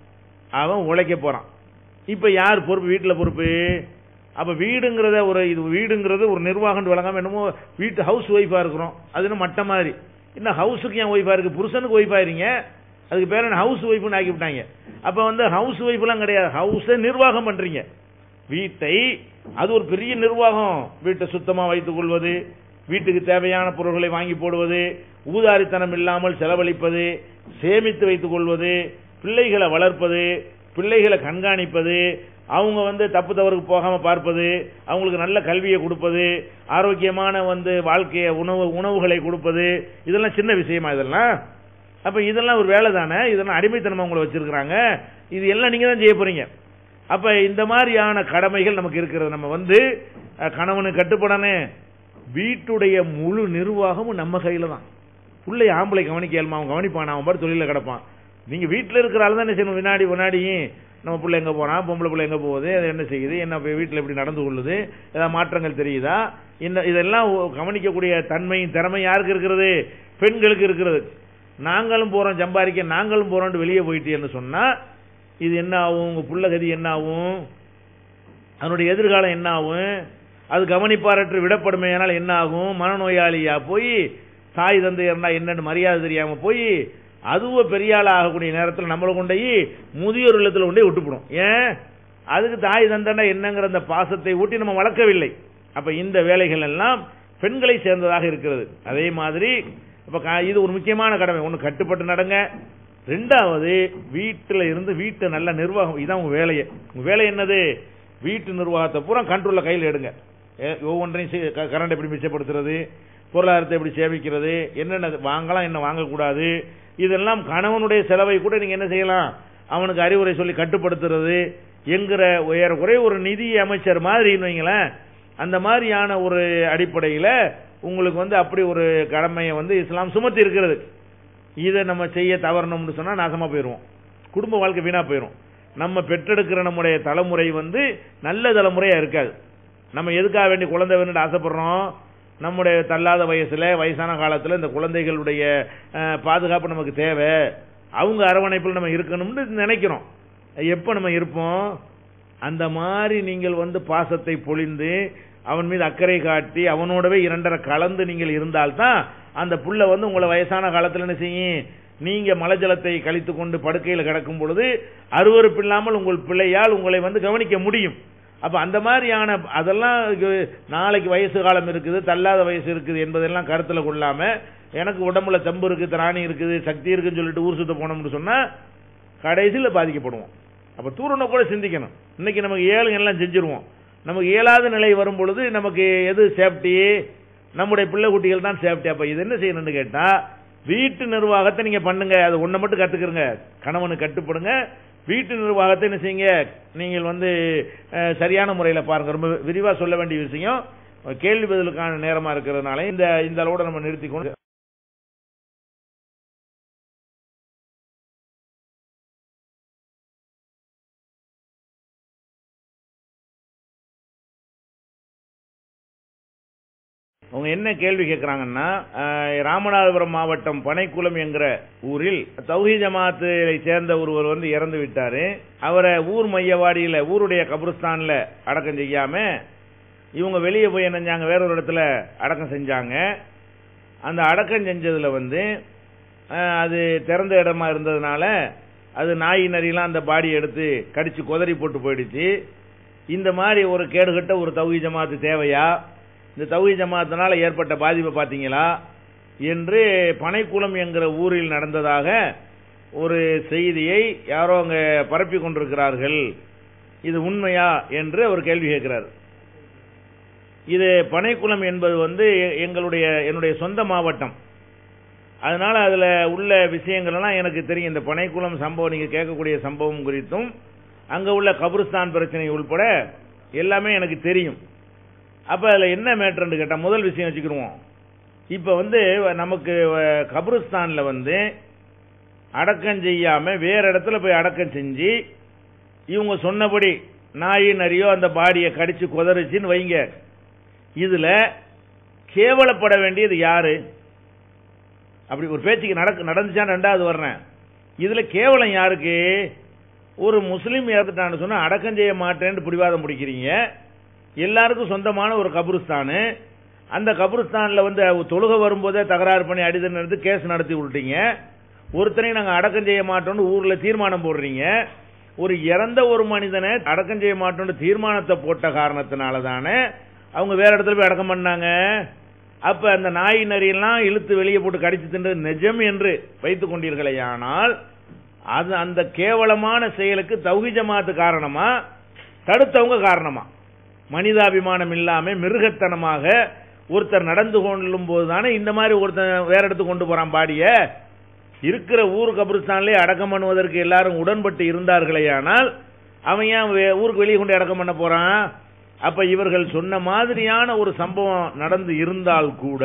அவன் உழைக்க போறான் இப்ப யார் பொறுப்பு வீட்டுல பொறுப்பு அப்ப வீடுங்கிறத ஒரு இது வீடுங்கிறது ஒரு நிர்வாகம் வழங்காம என்னமோ வீட்டு ஹவுஸ் ஒய்ஃபா இருக்கிறோம் அது என்ன மட்ட மாதிரி என்ன ஹவுஸுக்கு ஏன் ஒய்ஃபா இருக்கு புருஷனுக்கு ஒய்ஃபா இருங்க அதுக்கு பேர் என்ன ஹவுஸ் ஒய்ஃப்னு ஆக்கி விட்டாங்க அப்ப வந்து ஹவுஸ் ஒய்ஃப்லாம் கிடையாது ஹவுஸை நிர்வாகம் பண்றீங்க வீட்டை அது ஒரு பெரிய நிர்வாகம் வீட்டை சுத்தமா வைத்துக் கொள்வது வீட்டுக்கு தேவையான பொருட்களை வாங்கி போடுவது ஊதாரித்தனம் இல்லாமல் செலவழிப்பது சேமித்து வைத்துக் கொள்வது பிள்ளைகளை வளர்ப்பது பிள்ளைகளை கண்காணிப்பது அவங்க வந்து தப்பு தவறுக்கு போகாம பார்ப்பது அவங்களுக்கு நல்ல கல்வியை கொடுப்பது ஆரோக்கியமான வந்து வாழ்க்கைய உணவு உணவுகளை கொடுப்பது இதெல்லாம் சின்ன விஷயமா இதெல்லாம் அப்ப இதெல்லாம் ஒரு வேலை தானே இதெல்லாம் அடிமைத்தனமா உங்களை வச்சிருக்கிறாங்க இது எல்லாம் நீங்க தான் செய்ய போறீங்க அப்ப இந்த மாதிரியான கடமைகள் நமக்கு இருக்கிறது நம்ம வந்து அஹ், கணவனுக்கு கட்டுப்படணும் வீட்டுடைய முழு நிர்வாகமும் நம்ம கையில தான் புள்ளை ஆம்பளை கவனிக்கலுமா அவன் கவனிப்பான் அவன் பாட்டு தொழில கிடப்பான் நீங்க வீட்டுல இருக்கிற ஆள் தான் செய்யணும் வினாடி வினாடியும் நம்ம பிள்ளை எங்க போறான் பொம்பளை பிள்ளை எங்க போகுது அது என்ன செய்யுது என்ன இப்ப வீட்டுல எப்படி நடந்து கொள்ளுது ஏதாவது மாற்றங்கள் தெரியுதா இந்த இதெல்லாம் ஒ- கவனிக்கக்கூடிய தன்மையும் திறமை யாருக்கு இருக்கிறது பெண்களுக்கு இருக்கிறது நாங்களும் போறோம் சம்பாதிக்க நாங்களும் போறோம்னு வெளியே போயிட்டேன்னு சொன்னா இது என்ன ஆகும் உங்க புள்ள கதி என்ன ஆகும் அதனுடைய எதிர்காலம் என்ன ஆகும் அது கவனிப்பாரற்று விடப்படுமையானால் என்ன ஆகும் மனநோயாளியா போய் தாய் தந்தை இருந்தா என்னன்னு மரியாதை தெரியாம போய் அதுவும் பெரிய ஆள் ஆகக்கூடிய நேரத்தில் நம்மளை கொண்டு போய் முதியோர் இல்லத்தில் கொண்டு போய் விட்டுப்படும் ஏன் அதுக்கு தாய் தந்தனா என்னங்கிற அந்த பாசத்தை ஊட்டி நம்ம வளர்க்கவில்லை அப்ப இந்த வேலைகள் எல்லாம் பெண்களை சேர்ந்ததாக இருக்கிறது அதே மாதிரி இப்ப கா- இது ஒரு முக்கியமான கடமை ஒன்னு கட்டுப்பட்டு நடங்க ரெண்டாவது வீட்டுல இருந்து வீட்டை நல்ல நிர்வாகம் இதான் உங்க வேலையை உங்க வேலை என்னது வீட்டு நிர்வாகத்தை பூரா கண்ட்ரோல்ல கையில் எடுங்க ஏ, ஒவ்வொன்றையும் செய்- க- கரண்ட் எப்படி மிச்சப்படுத்துறது பொருளாதாரத்தை எப்படி சேமிக்கிறது என்னென்ன வாங்கலாம் என்ன வாங்கக்கூடாது இதெல்லாம் கணவனுடைய செலவை கூட நீங்க என்ன செய்யலாம் அவனுக்கு அறிவுரை சொல்லி கட்டுப்படுத்துறது என்கிற ஏறக்குறைய ஒரு நிதி அமைச்சர் மாதிரி வைங்களேன் அந்த மாதிரியான ஒரு அடிப்படையில உங்களுக்கு வந்து அப்படி ஒரு கடமையை வந்து இஸ்லாம் சுமத்தி இருக்கிறது இதை நம்ம செய்ய தவறணும்னு சொன்னா நாசமா போயிடுவோம் குடும்ப வாழ்க்கை வீணா போயிடும் நம்ம பெற்றெடுக்கிற நம்முடைய தலைமுறை வந்து நல்ல தலைமுறையா இருக்காது நம்ம எதுக்காக வேண்டி குழந்தை வேணும்னு ஆசைப்படுறோம் நம்முடைய தள்ளாத வயசுல வயசான காலத்துல இந்த குழந்தைகளுடைய அஹ், பாதுகாப்பு நமக்கு தேவை அவங்க அரவணைப்பில் நம்ம இருக்கணும்னு நினைக்கிறோம் எப்ப நம்ம இருப்போம் அந்த மாதிரி நீங்கள் வந்து பாசத்தை பொழிந்து அவன் மீது அக்கறை காட்டி அவனோடவே இரண்டரை கலந்து நீங்கள் இருந்தால்தான் அந்த புள்ள வந்து உங்களை வயசான காலத்துல என்ன செய்யும் நீங்க மலஜலத்தை கழித்து கொண்டு படுக்கையில் கிடக்கும் பொழுது அருவருப்பில்லாமல் உங்கள் பிள்ளையால் உங்களை வந்து கவனிக்க முடியும் அப்ப அந்த மாதிரியான அதெல்லாம் இது நாளைக்கு வயசு காலம் இருக்குது தள்ளாத வயசு இருக்குது என்பதெல்லாம் கருத்துல கொள்ளாம எனக்கு உடம்புல தெம்பு இருக்கு திராணி இருக்குது சக்தி இருக்குன்னு சொல்லிட்டு ஊர் சுத்த போனோம்னு சொன்னா கடைசியில் பாதிக்கப்படுவோம் அப்ப தூரனை கூட சிந்திக்கணும் இன்னைக்கு நமக்கு ஏழு எல்லாம் செஞ்சிருவோம் நமக்கு இயலாத நிலை வரும் பொழுது நமக்கு எது சேஃப்டி நம்முடைய பிள்ளை குட்டிகள் தான் சேஃப்டி அப்ப இது என்ன செய்யணும்னு கேட்டா வீட்டு நிர்வாகத்தை நீங்க பண்ணுங்க அது ஒண்ணை மட்டும் கத்துக்கிறங்க கணவனுக்கு கட்டுப்படுங்க வீட்டு நிர்வாகத்தை என்ன செய்யுங்க நீங்கள் வந்து அஹ், சரியான முறையில் பாருங்க ரொம்ப விரிவா சொல்ல வேண்டிய விஷயம் கேள்வி பதிலுக்கான நேரமா இருக்கிறதுனால இந்த இந்த அளவோட நம்ம நிறுத்திக்கொண்டு அவங்க என்ன கேள்வி கேட்கறாங்கன்னா அஹ், ராமநாதபுரம் மாவட்டம் பனைக்குளம் என்கிற ஊரில் தௌஹி ஜமாத்தை சேர்ந்த ஒருவர் வந்து இறந்து விட்டாரு அவரை ஊர் மையவாடியில ஊருடைய கபருஸ்தான்ல அடக்கம் செய்யாம இவங்க வெளியே போய் என்ன செஞ்சாங்க வேற ஒரு இடத்துல அடக்கம் செஞ்சாங்க அந்த அடக்கம் செஞ்சதுல வந்து அஹ், அது திறந்த இடமா இருந்ததுனால அது நாய் நரியெல்லாம் அந்த பாடியை எடுத்து கடிச்சு குதறி போட்டு போயிடுச்சு இந்த மாதிரி ஒரு கேடுகட்ட ஒரு தௌஹி ஜமாத்து தேவையா இந்த தௌஹி ஜமாத்தினால ஏற்பட்ட பாதிப்பை பார்த்தீங்களா என்று பனைக்குளம் என்கிற ஊரில் நடந்ததாக ஒரு செய்தியை யாரோ அங்க பரப்பி கொண்டிருக்கிறார்கள் இது உண்மையா என்று அவர் கேள்வி கேட்கிறார் இது பனைக்குளம் என்பது வந்து எ- எங்களுடைய என்னுடைய சொந்த மாவட்டம் அதனால அதுல உள்ள விஷயங்கள் எல்லாம் எனக்கு தெரியும் இந்த பனைக்குளம் சம்பவம் நீங்க கேட்கக்கூடிய சம்பவம் குறித்தும் அங்க உள்ள கபருஸ்தான் பிரச்சனை உள்பட எல்லாமே எனக்கு தெரியும் அப்ப அதுல என்ன மேட்டர்னு கேட்டா முதல் விஷயம் வச்சுக்கிருவோம் இப்ப வந்து நமக்கு அஹ், கபருஸ்தான்ல வந்து அடக்கம் செய்யாம வேற இடத்துல போய் அடக்கம் செஞ்சு இவங்க சொன்னபடி நாய் நரியோ அந்த பாடியை கடிச்சு குதறிச்சுன்னு வைங்க இதுல கேவலப்பட வேண்டியது யாரு அப்படி ஒரு பேச்சுக்கு நடக்கு நடந்துச்சான்னு ரெண்டாவது வர்றேன் இதுல கேவலம் யாருக்கு ஒரு முஸ்லீம் இறந்துட்டான்னு சொன்னா அடக்கம் செய்ய மாட்டேன்னு பிடிவாதம் பிடிக்கிறீங்க எல்லாருக்கும் சொந்தமான ஒரு கபருஸ்தானு அந்த கபருஸ்தான்ல வந்து தொழுகை வரும்போதே தகராறு பண்ணி அடிதல் நடந்து கேஸ் நடத்தி விட்டீங்க ஒருத்தரையும் நாங்க அடக்கம் செய்ய மாட்டோம்னு ஊர்ல தீர்மானம் போடுறீங்க ஒரு இறந்த ஒரு மனிதனை அடக்கம் செய்ய மாட்டோம்னு தீர்மானத்தை போட்ட காரணத்தினால தானே அவங்க வேற இடத்துல போய் அடக்கம் பண்ணாங்க அப்ப அந்த நாய் நரியெல்லாம் இழுத்து வெளியே போட்டு கடிச்சு தின்றது நிஜம் என்று வைத்துக் கொண்டீர்களேயானால் அது அந்த கேவலமான செயலுக்கு தௌஹி ஜமாத்து காரணமா தடுத்தவங்க காரணமா மனிதாபிமானம் இல்லாம மிருகத்தனமாக ஒருத்தர் நடந்து கொள்ளும் போதுதானே இந்த மாதிரி ஒருத்தன் வேற இடத்துக்கு கொண்டு போறான் பாடிய இருக்கிற ஊர் கபிரிஸ்தான்லயே அடக்கம் பண்ணுவதற்கு எல்லாரும் உடன்பட்டு இருந்தார்களேயானால் அவன் ஏன் வே- ஊருக்கு வெளியே கொண்டு அடக்கம் பண்ண போறான் அப்ப இவர்கள் சொன்ன மாதிரியான ஒரு சம்பவம் நடந்து இருந்தால் கூட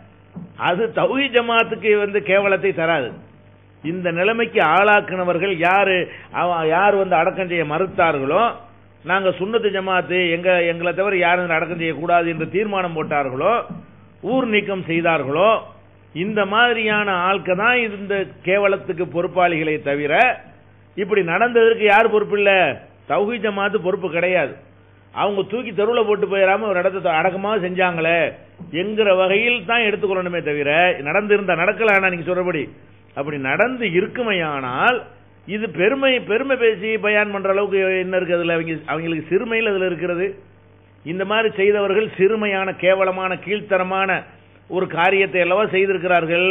அது தௌஹி ஜமாத்துக்கு வந்து கேவலத்தை தராது இந்த நிலைமைக்கு ஆளாக்குனவர்கள் யாரு அவ- யார் வந்து அடக்கம் செய்ய மறுத்தார்களோ நாங்க சுன்னத்து ஜமாத்து எங்க எங்களை தவிர யாரும் இதுல அடக்கம் செய்யக்கூடாது என்று தீர்மானம் போட்டார்களோ ஊர் நீக்கம் செய்தார்களோ இந்த மாதிரியான ஆட்கள் தான் இந்த கேவலத்துக்கு பொறுப்பாளிகளை தவிர இப்படி நடந்ததற்கு யார் பொறுப்பு இல்ல தௌஹி ஜமாத்து பொறுப்பு கிடையாது அவங்க தூக்கி தெருவுல போட்டு போயிடாம ஒரு இடத்த அடக்கமாக செஞ்சாங்களே என்கிற வகையில் தான் எடுத்துக்கொள்ளணுமே தவிர நடந்திருந்த நடக்கல ஆனா நீங்க சொல்றபடி அப்படி நடந்து இருக்குமையானால் இது பெருமை பெருமை பேசி பயான் பண்ற அளவுக்கு என்ன இருக்கு அதுல அவங்க அவங்களுக்கு சிறுமையில் அதுல இருக்கிறது இந்த மாதிரி செய்தவர்கள் சிறுமையான கேவலமான கீழ்த்தரமான ஒரு காரியத்தை அல்லவா செய்திருக்கிறார்கள்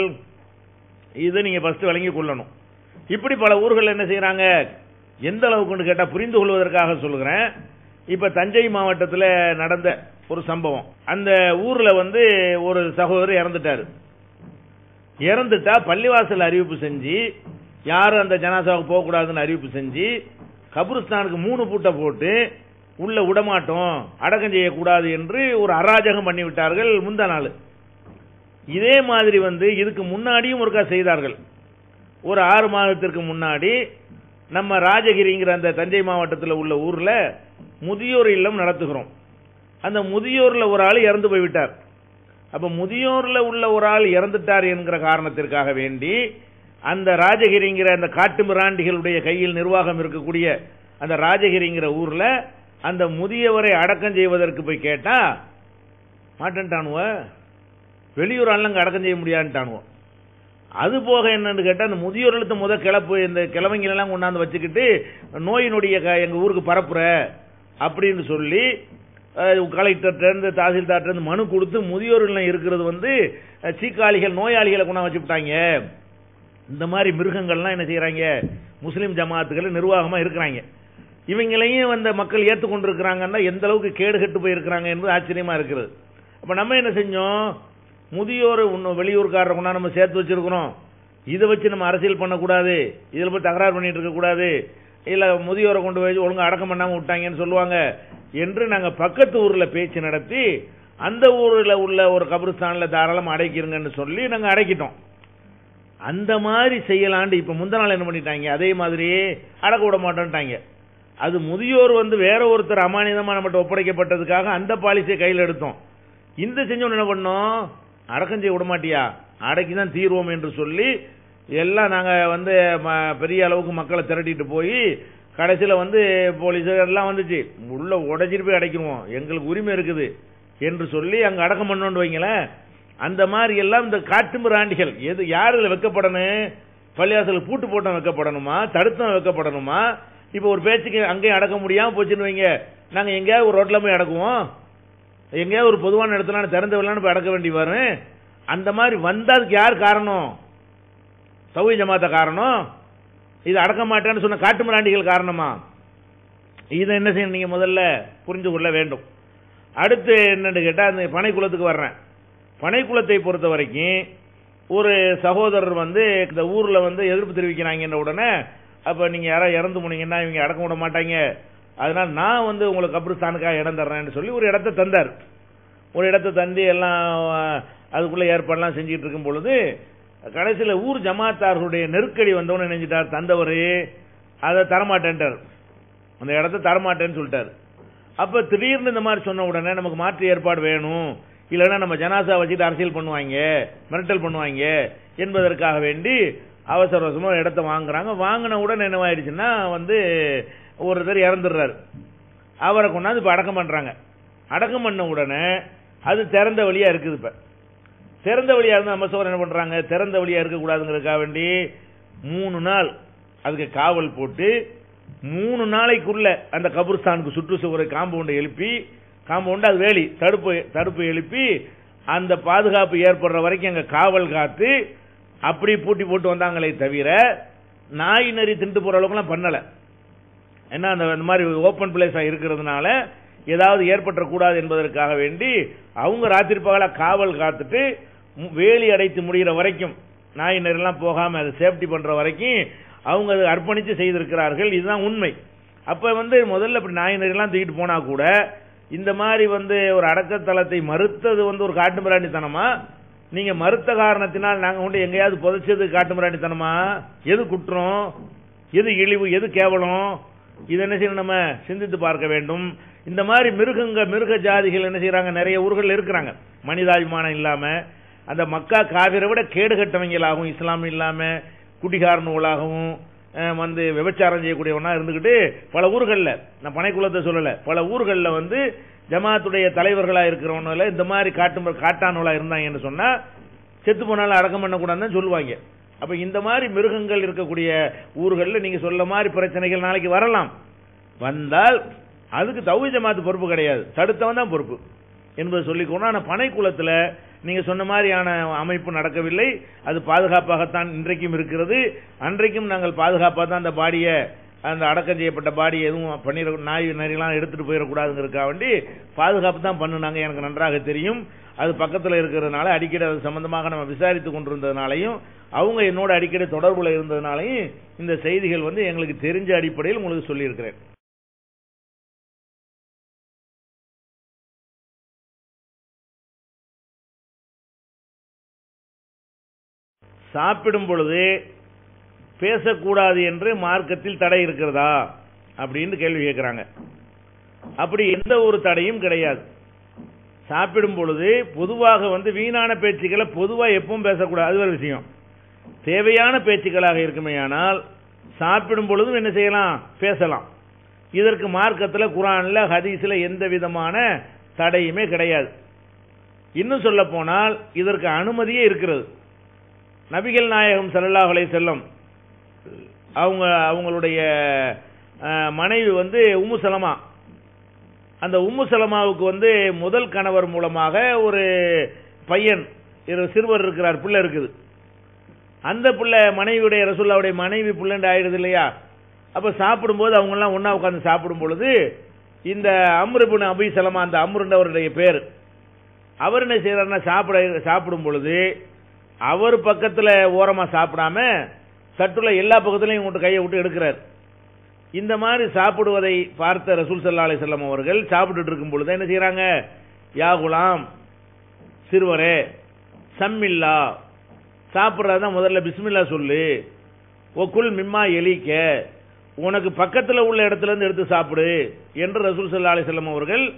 இது நீங்க ஃபர்ஸ்ட் விளங்கி கொள்ளணும் இப்படி பல ஊர்கள் என்ன செய்யறாங்க எந்த அளவுக்கு கேட்டா புரிந்து கொள்வதற்காக சொல்லுகிறேன் இப்ப தஞ்சை மாவட்டத்தில் நடந்த ஒரு சம்பவம் அந்த ஊர்ல வந்து ஒரு சகோதரர் இறந்துட்டாரு இறந்துட்டா பள்ளிவாசல் அறிவிப்பு செஞ்சு யாரும் அந்த ஜனாசாவுக்கு போகக்கூடாதுன்னு அறிவிப்பு செஞ்சு கபருஸ்தானுக்கு மூணு பூட்டை போட்டு உள்ள விடமாட்டோம் அடக்கம் செய்யக்கூடாது என்று ஒரு அராஜகம் பண்ணி விட்டார்கள் முந்தா நாள் இதே மாதிரி வந்து இதுக்கு முன்னாடியும் ஒருக்கா செய்தார்கள் ஒரு ஆறு மாதத்திற்கு முன்னாடி நம்ம ராஜகிரிங்கிற அந்த தஞ்சை மாவட்டத்தில் உள்ள ஊர்ல முதியோர் இல்லம் நடத்துகிறோம் அந்த முதியோர்ல ஒரு ஆள் இறந்து போய்விட்டார் அப்ப முதியோர்ல உள்ள ஒரு ஆள் இறந்துட்டார் என்கிற காரணத்திற்காக வேண்டி அந்த ராஜகிரிங்கிற அந்த காட்டு மிராண்டிகளுடைய கையில் நிர்வாகம் இருக்கக்கூடிய அந்த ராஜகிரிங்கிற ஊர்ல அந்த முதியவரை அடக்கம் செய்வதற்கு போய் கேட்டா மாட்டேன்ட்டானுவ வெளியூர் ஆளுங்க அடக்கம் செய்ய முடியாதுட்டானுவோம் அது போக என்னன்னு கேட்டா அந்த முதியோர்களுக்கு முத கிளப்பு இந்த கிழமைங்க எல்லாம் கொண்டாந்து வச்சுக்கிட்டு நோயினுடைய க- எங்க ஊருக்கு பரப்புற அப்படின்னு சொல்லி கலெக்டர்கிட்ட இருந்து தாசில்தார்ட்ட இருந்து மனு கொடுத்து முதியோர்கள் இருக்கிறது வந்து அஹ், சீக்காளிகள் நோயாளிகளை கொண்டாந்து வச்சு விட்டாங்க இந்த மாதிரி மிருகங்கள்லாம் என்ன செய்யறாங்க முஸ்லிம் ஜமாத்துகள் நிர்வாகமா இருக்கிறாங்க இவங்களையும் அந்த மக்கள் ஏற்றுக்கொண்டிருக்கிறாங்கன்னா எந்த அளவுக்கு கேடு கெட்டு போயிருக்கிறாங்க என்பது ஆச்சரியமா இருக்கிறது அப்ப நம்ம என்ன செஞ்சோம் முதியோர் இன்னும் வெளியூர்காரரை கொண்டா நம்ம சேர்த்து வச்சிருக்கிறோம் இதை வச்சு நம்ம அரசியல் பண்ணக்கூடாது இதில் போய் தகராறு பண்ணிட்டு இருக்க கூடாது இல்ல முதியோரை கொண்டு போய் ஒழுங்கா அடக்கம் பண்ணாம விட்டாங்கன்னு சொல்லுவாங்க என்று நாங்க பக்கத்து ஊர்ல பேச்சு நடத்தி அந்த ஊர்ல உள்ள ஒரு கபிரிஸ்தான்ல தாராளமா அடைக்கிறங்கன்னு சொல்லி நாங்க அடைக்கிட்டோம் அந்த மாதிரி செய்யலாண்டு இப்ப முந்த நாள் என்ன பண்ணிட்டாங்க அதே மாதிரி அடக்க விட மாட்டோம்ட்டாங்க அது முதியோர் வந்து வேற ஒருத்தர் அமானிதமா நம்மகிட்ட ஒப்படைக்கப்பட்டதுக்காக அந்த பாலிசியை கையில் எடுத்தோம் இந்த செஞ்சவன் என்ன பண்ணோம் அடக்கம் செய்ய விட மாட்டியா அடக்கி தான் தீர்வோம் என்று சொல்லி எல்லாம் நாங்க வந்து ம- பெரிய அளவுக்கு மக்களை திரட்டிட்டு போய் கடைசியில வந்து போலீஸ் எல்லாம் வந்துச்சு உள்ள உடைச்சிட்டு போய் அடைக்கிறோம் எங்களுக்கு உரிமை இருக்குது என்று சொல்லி அங்க அடக்கம் பண்ணோன்னு வைங்களேன் அந்த மாதிரி எல்லாம் இந்த காட்டு மிராண்டிகள் எது யார் இதுல வைக்கப்படணும் பள்ளியாசலுக்கு பூட்டு போட்டம் வைக்கப்படணுமா தடுத்தம் வைக்கப்படணுமா இப்போ ஒரு பேச்சுக்கு அங்கேயும் அடக்க முடியாம போச்சுன்னு வைங்க நாங்க எங்கேயாவது ஒரு ரோட்ல போய் அடக்குவோம் எங்கேயாவது ஒரு பொதுவான இடத்துல திறந்து விடலான்னு போய் அடக்க வேண்டி வரும் அந்த மாதிரி வந்ததுக்கு யார் காரணம் சௌவி ஜமாத்த காரணம் இது அடக்க மாட்டேன்னு சொன்ன காட்டு மிராண்டிகள் காரணமா இதை என்ன செய்யணும் நீங்க முதல்ல புரிந்து கொள்ள வேண்டும் அடுத்து என்னன்னு கேட்டா அந்த பனைக்குளத்துக்கு வர்றேன் பனைக்குளத்தை பொறுத்த வரைக்கும் ஒரு சகோதரர் வந்து இந்த ஊர்ல வந்து எதிர்ப்பு தெரிவிக்கிறாங்கன்ற உடனே அப்ப நீங்க யாராவது இறந்து போனீங்கன்னா இவங்க அடக்க விட மாட்டாங்க அதனால நான் வந்து உங்களுக்கு கபிரிஸ்தானுக்காக இடம் தர்றேன்னு சொல்லி ஒரு இடத்தை தந்தார் ஒரு இடத்தை தந்து எல்லாம் அஹ், அதுக்குள்ள ஏற்பாடுலாம் செஞ்சுட்டு இருக்கும் பொழுது கடைசியில ஊர் ஜமாத்தார்களுடைய நெருக்கடி வந்தவொன்னு நினைஞ்சிட்டார் தந்தவர் அதை தரமாட்டேன்ட்டார் அந்த இடத்த தரமாட்டேன்னு சொல்லிட்டார் அப்ப திடீர்னு இந்த மாதிரி சொன்ன உடனே நமக்கு மாற்று ஏற்பாடு வேணும் இல்லைன்னா நம்ம ஜனாசா வச்சுட்டு அரசியல் பண்ணுவாங்க மிரட்டல் பண்ணுவாங்க என்பதற்காக வேண்டி அவசர அவசரமா ஒரு இடத்த வாங்குறாங்க வாங்கின உடனே என்னவாயிடுச்சுன்னா வந்து ஒருத்தர் இறந்துடுறாரு அவரை கொண்டாந்து இப்ப அடக்கம் பண்றாங்க அடக்கம் பண்ண உடனே அது திறந்த வழியா இருக்குது இப்ப திறந்த வழியா இருந்தா நம்ம சோழர் என்ன பண்றாங்க திறந்த வழியா இருக்க கூடாதுங்கிறதுக்காக வேண்டி மூணு நாள் அதுக்கு காவல் போட்டு மூணு நாளைக்குள்ள அந்த கபர்ஸ்தானுக்கு சுற்றுச்சுவரை காம்பவுண்டை எழுப்பி காம்பவுண்ட் அது வேலி தடுப்பு தடுப்பு எழுப்பி அந்த பாதுகாப்பு ஏற்படுற வரைக்கும் அங்க காவல் காத்து அப்படி பூட்டி போட்டு வந்தாங்களே தவிர நாய் நரி திண்டு போற அளவுக்குலாம் பண்ணல ஏன்னா அந்த இந்த மாதிரி ஓப்பன் பிளேஸா இருக்கிறதுனால ஏதாவது ஏற்பட்டக்கூடாது என்பதற்காக வேண்டி அவங்க ராத்திரி பகலா காவல் காத்துட்டு மு- வேலி அடைத்து முடிகிற வரைக்கும் நாய் நெறிலாம் போகாம அதை சேஃப்டி பண்ற வரைக்கும் அவங்க அதை அர்ப்பணித்து செய்திருக்கிறார்கள் இதுதான் உண்மை அப்ப வந்து முதல்ல இப்படி நாய் நெறிலாம் தூக்கிட்டு போனா கூட இந்த மாதிரி வந்து ஒரு அடக்கத்தலத்தை மறுத்தது வந்து ஒரு காட்டு மிராண்டித்தனமா நீங்க மறுத்த காரணத்தினால் நாங்க கொண்டு எங்கேயாவது புதைச்சது காட்டு மிராண்டித்தனமா எது குற்றம் எது இழிவு எது கேவலம் இது என்ன செய்யணும் நம்ம சிந்தித்து பார்க்க வேண்டும் இந்த மாதிரி மிருகங்க மிருக ஜாதிகள் என்ன செய்யறாங்க நிறைய ஊர்கள் இருக்கிறாங்க மனிதாபிமானம் இல்லாம அந்த மக்கா காவிரை விட கேடு கட்டவங்களாகவும் இஸ்லாம் இல்லாம குடிகாரனுகளாகவும் அஹ், வந்து விபச்சாரம் செய்யக்கூடியவனா இருந்துகிட்டு பல ஊர்கள்ல நான் பனைக்குளத்தை சொல்லல பல ஊர்கள்ல வந்து ஜமாத்துடைய தலைவர்களா இருக்கிறவங்கள இந்த மாதிரி காட்டு காட்டானவளா இருந்தாங்கன்னு சொன்னா செத்து போனாலும் அடக்கம் பண்ணக்கூடாதுன்னு சொல்லுவாங்க அப்ப இந்த மாதிரி மிருகங்கள் இருக்கக்கூடிய ஊர்கள்ல நீங்க சொல்ல மாதிரி பிரச்சனைகள் நாளைக்கு வரலாம் வந்தால் அதுக்கு தௌஹி ஜமாத்து பொறுப்பு கிடையாது தடுத்தவன் தான் பொறுப்பு என்பதை சொல்லிக்கணும் ஆனா பனைக்குளத்துல நீங்க சொன்ன மாதிரியான அமைப்பு நடக்கவில்லை அது பாதுகாப்பாகத்தான் இன்றைக்கும் இருக்கிறது அன்றைக்கும் நாங்கள் பாதுகாப்பாக தான் அந்த பாடியை அந்த அடக்கம் செய்யப்பட்ட பாடி எதுவும் பண்ணிட நாய் நரிலாம் எடுத்துட்டு போயிடக்கூடாதுங்கிறதுக்காக வேண்டி பாதுகாப்பு தான் பண்ணுனாங்க எனக்கு நன்றாக தெரியும் அது பக்கத்தில் இருக்கிறதுனால அடிக்கடி அது சம்பந்தமாக நம்ம விசாரித்து கொண்டிருந்ததுனாலையும் அவங்க என்னோட அடிக்கடி தொடர்புல இருந்ததுனாலையும் இந்த செய்திகள் வந்து எங்களுக்கு தெரிஞ்ச அடிப்படையில் உங்களுக்கு சொல்லியிருக்கிறேன் சாப்பிடும் பொழுது பேசக்கூடாது என்று மார்க்கத்தில் தடை இருக்கிறதா அப்படின்னு கேள்வி கேட்கிறாங்க அப்படி எந்த ஒரு தடையும் கிடையாது சாப்பிடும் பொழுது பொதுவாக வந்து வீணான பேச்சுக்களை பொதுவா எப்பவும் பேசக்கூடாது அது ஒரு விஷயம் தேவையான பேச்சுக்களாக இருக்குமேயானால் சாப்பிடும் பொழுதும் என்ன செய்யலாம் பேசலாம் இதற்கு மார்க்கத்துல குரான்ல ஹதீஸ்ல எந்த விதமான தடையுமே கிடையாது இன்னும் சொல்ல போனால் இதற்கு அனுமதியே இருக்கிறது நபிகள் நாயகம் ஸல்லல்லாஹு அலைஹி செல்லம் அவங்க அவங்களுடைய அஹ், மனைவி வந்து உம்மு சலமா அந்த உம்மு சலமாவுக்கு வந்து முதல் கணவர் மூலமாக ஒரு பையன் இரு சிறுவர் இருக்கிறார் பிள்ளை இருக்குது அந்த பிள்ளை மனைவியுடைய ரசூல்லாவுடைய மனைவி பிள்ளைண்டு ஆயிடுது இல்லையா அப்ப சாப்பிடும்போது அவங்க எல்லாம் ஒண்ணா உட்கார்ந்து சாப்பிடும் பொழுது இந்த அம்ருபின் அபி சலமா அந்த அம்ருன்றவருடைய பேர் அவர் என்ன செய்யறாருன்னா சாப்பிட சாப்பிடும் பொழுது அவர் பக்கத்துல ஓரமா சாப்பிடாம தட்டுல எல்லா பக்கத்துலயும் கொண்டு கையை விட்டு எடுக்கிறார் இந்த மாதிரி சாப்பிடுவதை பார்த்த ரசூல் சல்லா அலி செல்லம் அவர்கள் சாப்பிட்டுட்டு இருக்கும் பொழுது என்ன செய்யறாங்க யா குலாம் சிறுவரே சம்மில்லா சாப்பிட்றதான் முதல்ல பிஸ்மில்லா சொல்லு ஒக்குல் மிம்மா எலிக்க உனக்கு பக்கத்துல உள்ள இடத்துல இருந்து எடுத்து சாப்பிடு என்று ரசூல் சல்லா அலி செல்லம் அவர்கள்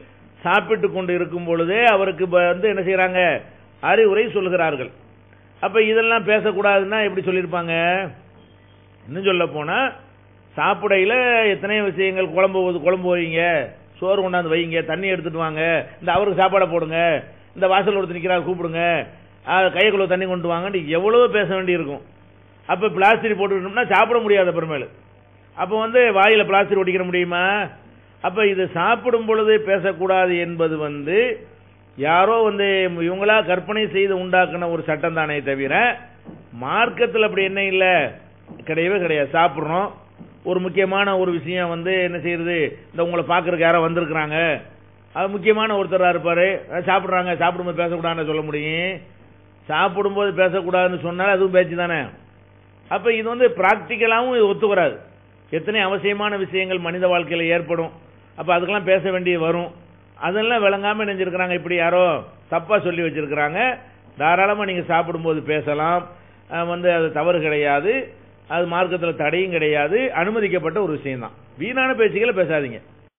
சாப்பிட்டு கொண்டு இருக்கும் பொழுதே அவருக்கு ப- வந்து என்ன செய்யறாங்க அறிவுரை சொல்கிறார்கள் அப்ப இதெல்லாம் பேசக்கூடாதுன்னா எப்படி சொல்லியிருப்பாங்க இன்னும் சொல்ல போனா சாப்பிடையில எத்தனையோ விஷயங்கள் குழம்பு ஊத்து- குழம்பு வைங்க சோறு கொண்டாந்து வைங்க தண்ணி எடுத்துட்டு வாங்க இந்த அவருக்கு சாப்பாடை போடுங்க இந்த வாசல் ஒருத்தர் நிக்கிறார் கூப்பிடுங்க கைக்குள்ள தண்ணி கொண்டு வாங்கன்னு எவ்வளவோ பேச வேண்டியிருக்கும் அப்ப பிளாஸ்டிக் போட்டுக்கிட்டோம்னா சாப்பிட முடியாது அப்புறமேலு அப்ப வந்து வாயில பிளாஸ்டிக் ஒட்டிக்கிற முடியுமா அப்ப இது சாப்பிடும் பொழுது பேசக்கூடாது என்பது வந்து யாரோ வந்து இவங்களா கற்பனை செய்து உண்டாக்குன ஒரு சட்டம் தானே தவிர மார்க்கத்தில் அப்படி என்ன இல்ல கிடையவே கிடையாது சாப்பிடுறோம் ஒரு முக்கியமான ஒரு விஷயம் வந்து என்ன செய்யறது இந்த உங்களை பார்க்கறதுக்கு யாரோ வந்திருக்கிறாங்க அது முக்கியமான ஒருத்தரா இருப்பாரு அஹ் சாப்பிடுறாங்க சாப்பிடும்போது பேசக்கூடாதுன்னு சொல்ல முடியும் சாப்பிடும்போது பேசக்கூடாதுன்னு சொன்னாலும் அதுவும் பேச்சு தானே அப்ப இது வந்து பிராக்டிக்கலாவும் இது ஒத்து வராது எத்தனை அவசியமான விஷயங்கள் மனித வாழ்க்கையில ஏற்படும் அப்ப அதுக்கெல்லாம் பேச வேண்டிய வரும் அதெல்லாம் விளங்காம நினைஞ்சிருக்கிறாங்க இப்படி யாரோ தப்பா சொல்லி வச்சிருக்கிறாங்க தாராளமா நீங்க சாப்பிடும்போது பேசலாம் அஹ் வந்து அது தவறு கிடையாது அது மார்க்கத்தில் தடையும் கிடையாது அனுமதிக்கப்பட்ட ஒரு விஷயம் தான் வீணான பேச்சுக்களை பேசாதீங்க